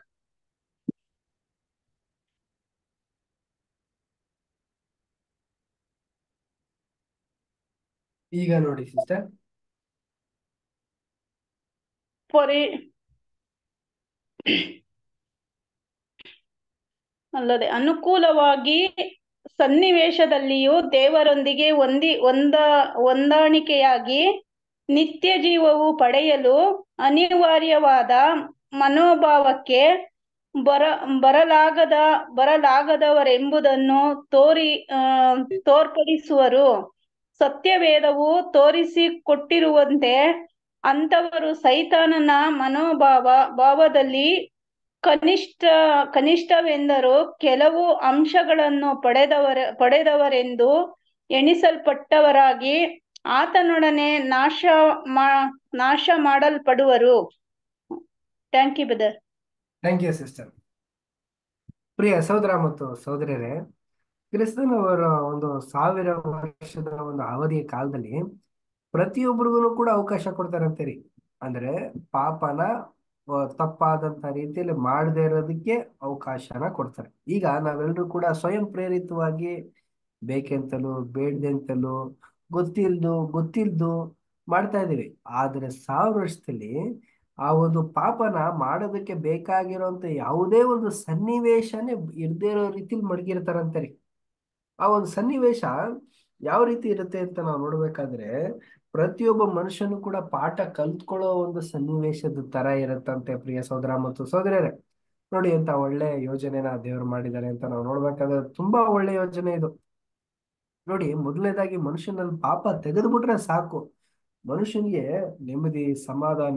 ಈಗ ನೋಡಿ ಸಿಸ್ಟರ್ ಪರಿ ಅಲ್ಲದೆ ಅನುಕೂಲವಾಗಿ ಸನ್ನಿವೇಶದಲ್ಲಿಯೂ ದೇವರೊಂದಿಗೆ ಹೊಂದಿ ಹೊಂದ ಹೊಂದಾಣಿಕೆಯಾಗಿ ನಿತ್ಯ ಜೀವವು ಪಡೆಯಲು ಅನಿವಾರ್ಯವಾದ ಮನೋಭಾವಕ್ಕೆ ಬರ ಬರಲಾಗದ ಬರಲಾಗದವರೆಂಬುದನ್ನು ತೋರಿ ಆ ತೋರ್ಪಡಿಸುವರು ಸತ್ಯವೇದವು ತೋರಿಸಿಕೊಟ್ಟಿರುವಂತೆ ಅಂಥವರು ಸೈತಾನನ ಮನೋಭಾವ ಭಾವದಲ್ಲಿ ಕನಿಷ್ಠ ಕನಿಷ್ಠವೆಂದರೂ ಕೆಲವು ಅಂಶಗಳನ್ನು ಪಡೆದವರ ಪಡೆದವರೆಂದು ಎಣಿಸಲ್ಪಟ್ಟವರಾಗಿ ಆತನೊಡನೆ ನಾಶ ಮಾ ನಾಶ ಮಾಡಲ್ಪಡುವರು thank you brother thank you sister ಪ್ರಿಯ ಸಹೋದರ ಮತ್ತು ಸಹೋದರಿಯರೇ ಕ್ರಿಸ್ತನವರ ಒಂದು ಸಾವಿರ ವರ್ಷದ ಒಂದು ಅವಧಿಯ ಕಾಲದಲ್ಲಿ ಪ್ರತಿಯೊಬ್ಬರಿಗೂ ಕೂಡ ಅವಕಾಶ ಕೊಡ್ತಾರಂತೀರಿ ಅಂದ್ರೆ ಪಾಪನ ಆ, ತಪ್ಪಾದಂತ ರೀತಿಯಲ್ಲಿ ಮಾಡದೇ ಇರೋದಕ್ಕೆ ಅವಕಾಶನ ಕೊಡ್ತಾರೆ ಈಗ ನಾವೆಲ್ಲರೂ ಕೂಡ ಸ್ವಯಂ ಪ್ರೇರಿತವಾಗಿ ಬೇಕೆಂತಲೂ ಬೇಡ್ದೆಂತಲೂ ಗೊತ್ತಿಲ್ದು ಗೊತ್ತಿಲ್ದು ಮಾಡ್ತಾ ಇದೀವಿ ಆದ್ರೆ ಸಾವಿರ ವರ್ಷದಲ್ಲಿ ಆ ಒಂದು ಪಾಪನ ಮಾಡೋದಕ್ಕೆ ಬೇಕಾಗಿರೋಂತ ಯಾವುದೇ ಒಂದು ಸನ್ನಿವೇಶನೇ ಇರದೇ ಇರೋ ರೀತಿಲಿ ಮಡಗಿರ್ತಾರಂತಾರೆ ಆ ಒಂದು ಸನ್ನಿವೇಶ ಯಾವ ರೀತಿ ಇರುತ್ತೆ ಅಂತ ನಾವು ನೋಡ್ಬೇಕಾದ್ರೆ ಪ್ರತಿಯೊಬ್ಬ ಮನುಷ್ಯನು ಕೂಡ ಪಾಠ ಕಲ್ತ್ಕೊಳ್ಳೋ ಒಂದು ಸನ್ನಿವೇಶದ ತರ ಇರುತ್ತಂತೆ ಪ್ರಿಯ ಸಹೋದರ ಮತ್ತು ಸಹೋದರರೇ ನೋಡಿ ಅಂತ ಒಳ್ಳೆ ಯೋಜನೆನ ದೇವರು ಮಾಡಿದ್ದಾರೆ ಅಂತ ನಾವು ನೋಡ್ಬೇಕಾದ್ರೆ ತುಂಬಾ ಒಳ್ಳೆ ಯೋಜನೆ ಇದು ನೋಡಿ ಮೊದಲನೇದಾಗಿ ಮನುಷ್ಯನಲ್ಲಿ ಪಾಪ ತೆಗೆದುಬಿಟ್ರೆ ಸಾಕು ಮನುಷ್ಯನಿಗೆ ನೆಮ್ಮದಿ ಸಮಾಧಾನ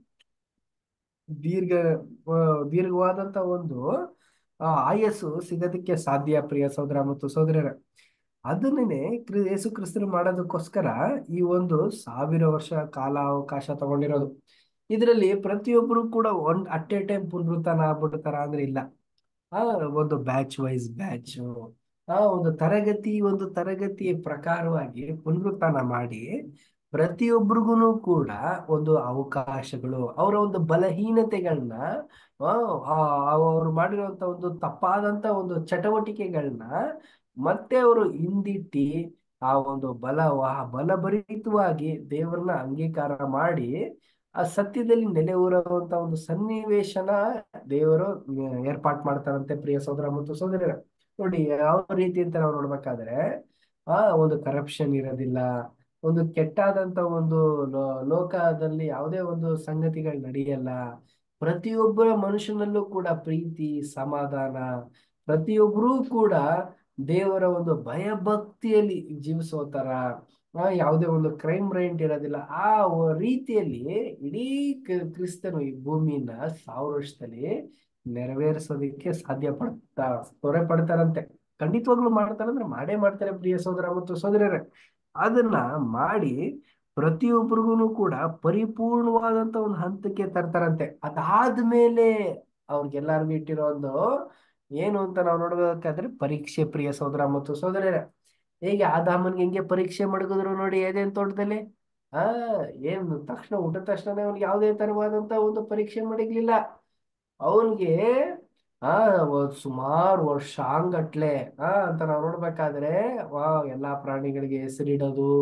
ದೀರ್ಘ ಆ, ದೀರ್ಘವಾದಂತ ಒಂದು ಆ, ಆಯಸ್ಸು ಸಿಗೋದಕ್ಕೆ ಸಾಧ್ಯ ಪ್ರಿಯ ಸಹೋದರ ಮತ್ತು ಸಹೋದರರ ಅದನ್ನೇ ಕ್ರಿ- ಯೇಸು ಕ್ರಿಸ್ತರು ಮಾಡೋದಕ್ಕೋಸ್ಕರ ಈ ಒಂದು ಸಾವಿರ ವರ್ಷ ಕಾಲ ಅವಕಾಶ ತಗೊಂಡಿರೋದು ಇದರಲ್ಲಿ ಪ್ರತಿಯೊಬ್ಬರು ಕೂಡ ಒಂದ್ ಅಟ್ ಎ ಟೈಮ್ ಪುನರುತ್ಥಾನ ಆಗ್ಬಿಡ್ತಾರ ಅಂದ್ರೆ ಇಲ್ಲ ಆ ಒಂದು ಬ್ಯಾಚ್ ವೈಸ್ ಬ್ಯಾಚ್ ಆ ಒಂದು ತರಗತಿ ಒಂದು ತರಗತಿ ಪ್ರಕಾರವಾಗಿ ಪುನರುತ್ಥಾನ ಮಾಡಿ ಪ್ರತಿಯೊಬ್ಬರಿಗೂ ಕೂಡ ಒಂದು ಅವಕಾಶಗಳು ಅವರ ಒಂದು ಬಲಹೀನತೆಗಳನ್ನ ಆ, ಆ, ಅವರು ಮಾಡಿರುವಂತ ಒಂದು ತಪ್ಪಾದಂತ ಒಂದು ಚಟವಟಿಕೆಗಳನ್ನ ಮತ್ತೆ ಅವರು ಹಿಂದಿಟ್ಟಿ ಆ ಒಂದು ಬಲ ವಾ- ಬಲಭರಿತವಾಗಿ ದೇವರನ್ನ ಅಂಗೀಕಾರ ಮಾಡಿ ಆ ಸತ್ಯದಲ್ಲಿ ನೆಲೆ ಊರುವಂತ ಒಂದು ಸನ್ನಿವೇಶನ ದೇವರು ಏರ್ಪಾಟ್ ಮಾಡ್ತಾರಂತೆ ಪ್ರಿಯ ಸಹೋದರ ಮತ್ತು ಸಹೋದರರ ನೋಡಿ ಯಾವ ರೀತಿ ಅಂತ ನಾವು ನೋಡ್ಬೇಕಾದ್ರೆ ಆ ಒಂದು ಕರಪ್ಷನ್ ಇರೋದಿಲ್ಲ ಒಂದು ಕೆಟ್ಟಾದಂತ ಒಂದು ಲೋ- ಲೋಕದಲ್ಲಿ ಯಾವುದೇ ಒಂದು ಸಂಗತಿಗಳು ನಡೆಯಲ್ಲ ಪ್ರತಿಯೊಬ್ಬರ ಮನುಷ್ಯನಲ್ಲೂ ಕೂಡ ಪ್ರೀತಿ ಸಮಾಧಾನ ಪ್ರತಿಯೊಬ್ಬರೂ ಕೂಡ ದೇವರ ಒಂದು ಭಯಭಕ್ತಿಯಲ್ಲಿ ಜೀವಿಸೋ ತರ ಆ, ಯಾವುದೇ ಒಂದು ಕ್ರೈಮ್ ರೇಂಟ್ ಇರೋದಿಲ್ಲ ಆ ಒ- ರೀತಿಯಲ್ಲಿ ಇಡೀ ಕ- ಕ್ರಿಸ್ತನು ಈ ಭೂಮಿನ ಸಾವಿರ ವರ್ಷದಲ್ಲಿ ನೆರವೇರಿಸೋದಕ್ಕೆ ಸಾಧ್ಯ ಪಡ್ತಾ ತೊರೆ ಪಡ್ತಾರಂತೆ ಖಂಡಿತವಾಗ್ಲೂ ಮಾಡ್ತಾರಂದ್ರೆ ಮಾಡೇ ಮಾಡ್ತಾರೆ ಪ್ರಿಯ ಸಹೋದರ ಮತ್ತು ಸಹೋದರರೇ ಅದನ್ನ ಮಾಡಿ ಪ್ರತಿಯೊಬ್ಬರಿಗೂ ಕೂಡ ಪರಿಪೂರ್ಣವಾದಂತ ಒಂದು ಹಂತಕ್ಕೆ ತರ್ತಾರಂತೆ ಅದಾದ್ಮೇಲೆ ಅವ್ರಿಗೆಲ್ಲರಿಗೂ ಇಟ್ಟಿರೋ ಒಂದು ಏನು ಅಂತ ನಾವು ನೋಡ್ಬೇಕಾದ್ರೆ ಪರೀಕ್ಷೆ ಪ್ರಿಯ ಸಹೋದರ ಮತ್ತು ಸಹೋದರರೇ ಹೇಗೆ ಆದಾಮನ್ಗೆ ಹೆಂಗೆ ಪರೀಕ್ಷೆ ಮಡಗಿದ್ರು ನೋಡಿ ಏದೇನ್ ತೋಟದಲ್ಲಿ ಆ ಏನ್ ತಕ್ಷಣ ಊಟದ ತಕ್ಷಣ ಅವ್ನಿಗೆ ಯಾವುದೇ ತರವಾದಂತ ಒಂದು ಪರೀಕ್ಷೆ ಮಡಗ್ಲಿಲ್ಲ ಅವನ್ಗೆ ಆ ಸುಮಾರು ವರ್ಷಾಂಗಟ್ಲೆ ಆ ಅಂತ ನಾವು ನೋಡ್ಬೇಕಾದ್ರೆ ವಾ ಎಲ್ಲಾ ಪ್ರಾಣಿಗಳಿಗೆ ಹೆಸರಿಡೋದು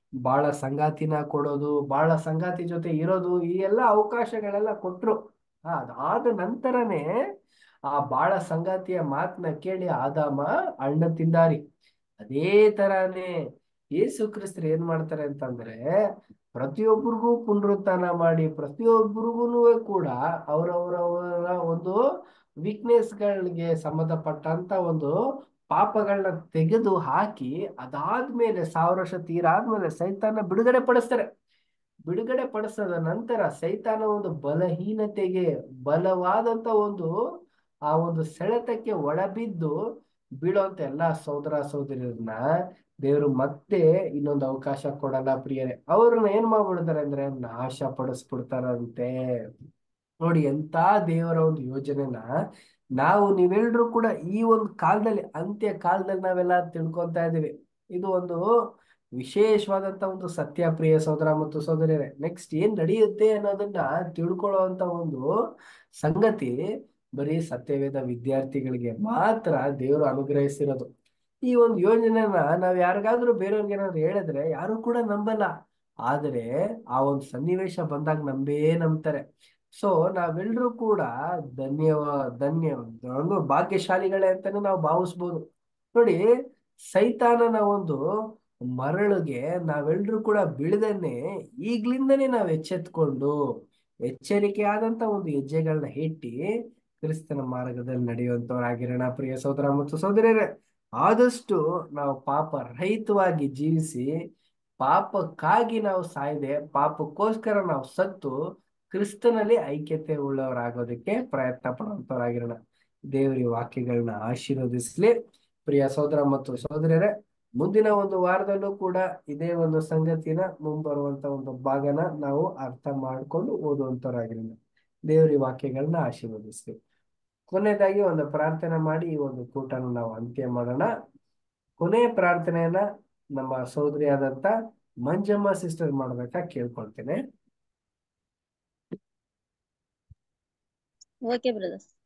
ಬಾಳ ಸಂಗಾತಿನ ಕೊಡೋದು ಬಾಳ ಸಂಗಾತಿ ಜೊತೆ ಇರೋದು ಈ ಎಲ್ಲ ಅವಕಾಶಗಳೆಲ್ಲ ಕೊಟ್ರು ಆ, ಅದಾದ ನಂತರನೇ ಆ ಬಾಳ ಸಂಗಾತಿಯ ಮಾತನ್ನ ಕೇಳಿ ಆದಾಮ ಹಣ್ಣು ತಿಂದಾರಿ ಅದೇ ತರಾನೇ ಯೇಸು ಕ್ರಿಸ್ತರು ಏನ್ ಮಾಡ್ತಾರೆ ಅಂತಂದ್ರೆ ಪ್ರತಿಯೊಬ್ಬರಿಗೂ ಪುನರುತ್ಥಾನ ಮಾಡಿ ಪ್ರತಿಯೊಬ್ಬರಿಗೂ ಕೂಡ ಅವರವರವರ ಒಂದು ವೀಕ್ನೆಸ್ ಗಳಿಗೆ ಸಂಬಂಧಪಟ್ಟಂತ ಒಂದು ಪಾಪಗಳನ್ನ ತೆಗೆದು ಹಾಕಿ ಅದಾದ್ಮೇಲೆ ಸಾವಿರ ವರ್ಷ ತೀರಾದ್ಮೇಲೆ ಸೈತಾನ ಬಿಡುಗಡೆ ಪಡಿಸ್ತಾರೆ ಬಿಡುಗಡೆ ಪಡಿಸದ ನಂತರ ಸೈತಾನ ಒಂದು ಬಲಹೀನತೆಗೆ ಬಲವಾದಂತ ಒಂದು ಆ ಒಂದು ಸೆಳೆತಕ್ಕೆ ಒಳಬಿದ್ದು ಬೀಳೋಂತ ಎಲ್ಲಾ ಸೋದರ ಸೋದರಿಯರನ್ನ ದೇವರು ಮತ್ತೆ ಇನ್ನೊಂದು ಅವಕಾಶ ಕೊಡಲ್ಲ ಪ್ರಿಯರೇ ಅವ್ರನ್ನ ಏನ್ ಮಾಡ್ಬಿಡ್ತಾರೆ ಅಂದ್ರೆ ನಾಶ ಪಡಿಸ್ಬಿಡ್ತಾರಂತೆ ನೋಡಿ ಎಂತ ದೇವರ ಒಂದು ಯೋಜನೆನ ನಾವು ನೀವೆಲ್ಲರೂ ಕೂಡ ಈ ಒಂದು ಕಾಲದಲ್ಲಿ ಅಂತ್ಯ ಕಾಲದಲ್ಲಿ ನಾವೆಲ್ಲ ತಿಳ್ಕೊತಾ ಇದೀವಿ ಇದು ಒಂದು ವಿಶೇಷವಾದಂತ ಒಂದು ಸತ್ಯ ಪ್ರಿಯ ಸೋದರ ಮತ್ತು ಸೋದರಿಯರೇ ನೆಕ್ಸ್ಟ್ ಏನ್ ನಡೆಯುತ್ತೆ ಅನ್ನೋದನ್ನ ತಿಳ್ಕೊಳ್ಳುವಂತ ಒಂದು ಸಂಗತಿ ಬರೀ ಸತ್ಯವೇದ ವಿದ್ಯಾರ್ಥಿಗಳಿಗೆ ಮಾತ್ರ ದೇವರು ಅನುಗ್ರಹಿಸಿರೋದು ಈ ಒಂದು ಯೋಜನೆನ ನಾವ್ ಯಾರಿಗಾದ್ರೂ ಬೇರೆಯವ್ರಿಗೆ ಏನಾದ್ರು ಹೇಳಿದ್ರೆ ಯಾರು ಕೂಡ ನಂಬಲ್ಲ ಆದ್ರೆ ಆ ಒಂದು ಸನ್ನಿವೇಶ ಬಂದಾಗ ನಂಬೇ ನಂಬ್ತಾರೆ ಸೊ ನಾವೆಲ್ಲರೂ ಕೂಡ ಧನ್ಯವ ಧನ್ಯ ಒಂದು ಭಾಗ್ಯಶಾಲಿಗಳೇ ಅಂತಾನೆ ನಾವು ಭಾವಿಸ್ಬೋದು ನೋಡಿ ಸೈತಾನನ ಒಂದು ಮರಳಿಗೆ ನಾವೆಲ್ಲರೂ ಕೂಡ ಬೀಳದನ್ನೇ ಈಗ್ಲಿಂದನೇ ನಾವು ಎಚ್ಚೆತ್ಕೊಂಡು ಎಚ್ಚರಿಕೆ ಆದಂತ ಒಂದು ಹೆಜ್ಜೆಗಳನ್ನ ಇಟ್ಟಿ ಕ್ರಿಸ್ತನ ಮಾರ್ಗದಲ್ಲಿ ನಡೆಯುವಂತವರಾಗಿರೋಣ ಪ್ರಿಯ ಸೋದರ ಮತ್ತು ಸೋದರಿಯರೇ ಆದಷ್ಟು ನಾವು ಪಾಪ ರಹಿತವಾಗಿ ಜೀವಿಸಿ ಪಾಪಕ್ಕಾಗಿ ನಾವು ಸಾಯದೆ ಪಾಪಕ್ಕೋಸ್ಕರ ನಾವು ಸತ್ತು ಕ್ರಿಸ್ತನಲ್ಲಿ ಐಕ್ಯತೆ ಉಳ್ಳವರಾಗೋದಕ್ಕೆ ಪ್ರಯತ್ನ ಪಡುವಂತವರಾಗಿರೋಣ ದೇವರಿ ವಾಕ್ಯಗಳನ್ನ ಆಶೀರ್ವದಿಸ್ಲಿ ಪ್ರಿಯ ಸೋದರ ಮತ್ತು ಸೋದರಿಯರೇ ಮುಂದಿನ ಒಂದು ವಾರದಲ್ಲೂ ಕೂಡ ಇದೇ ಒಂದು ಸಂಗತಿನ ಮುಂಬರುವಂತ ಒಂದು ಭಾಗನ ನಾವು ಅರ್ಥ ಮಾಡ್ಕೊಂಡು ಓದುವಂತವರಾಗಿರೋಣ ದೇವರಿ ವಾಕ್ಯಗಳನ್ನ ಆಶೀರ್ವದಿಸ್ಲಿ ಕೊನೆಯದಾಗಿ ಒಂದು ಪ್ರಾರ್ಥನೆ ಮಾಡಿ ಈ ಒಂದು ಕೂಟನ ನಾವು ಅಂತ್ಯ ಮಾಡೋಣ ಕೊನೆಯ ಪ್ರಾರ್ಥನೆಯನ್ನ ನಮ್ಮ ಸೋದರಿಯಾದಂತ ಮಂಜಮ್ಮ ಸಿಸ್ಟರ್ ಮಾಡ್ಬೇಕಾ ಕೇಳ್ಕೊಳ್ತೇನೆ ಓಕೆ ಬ್ರದರ್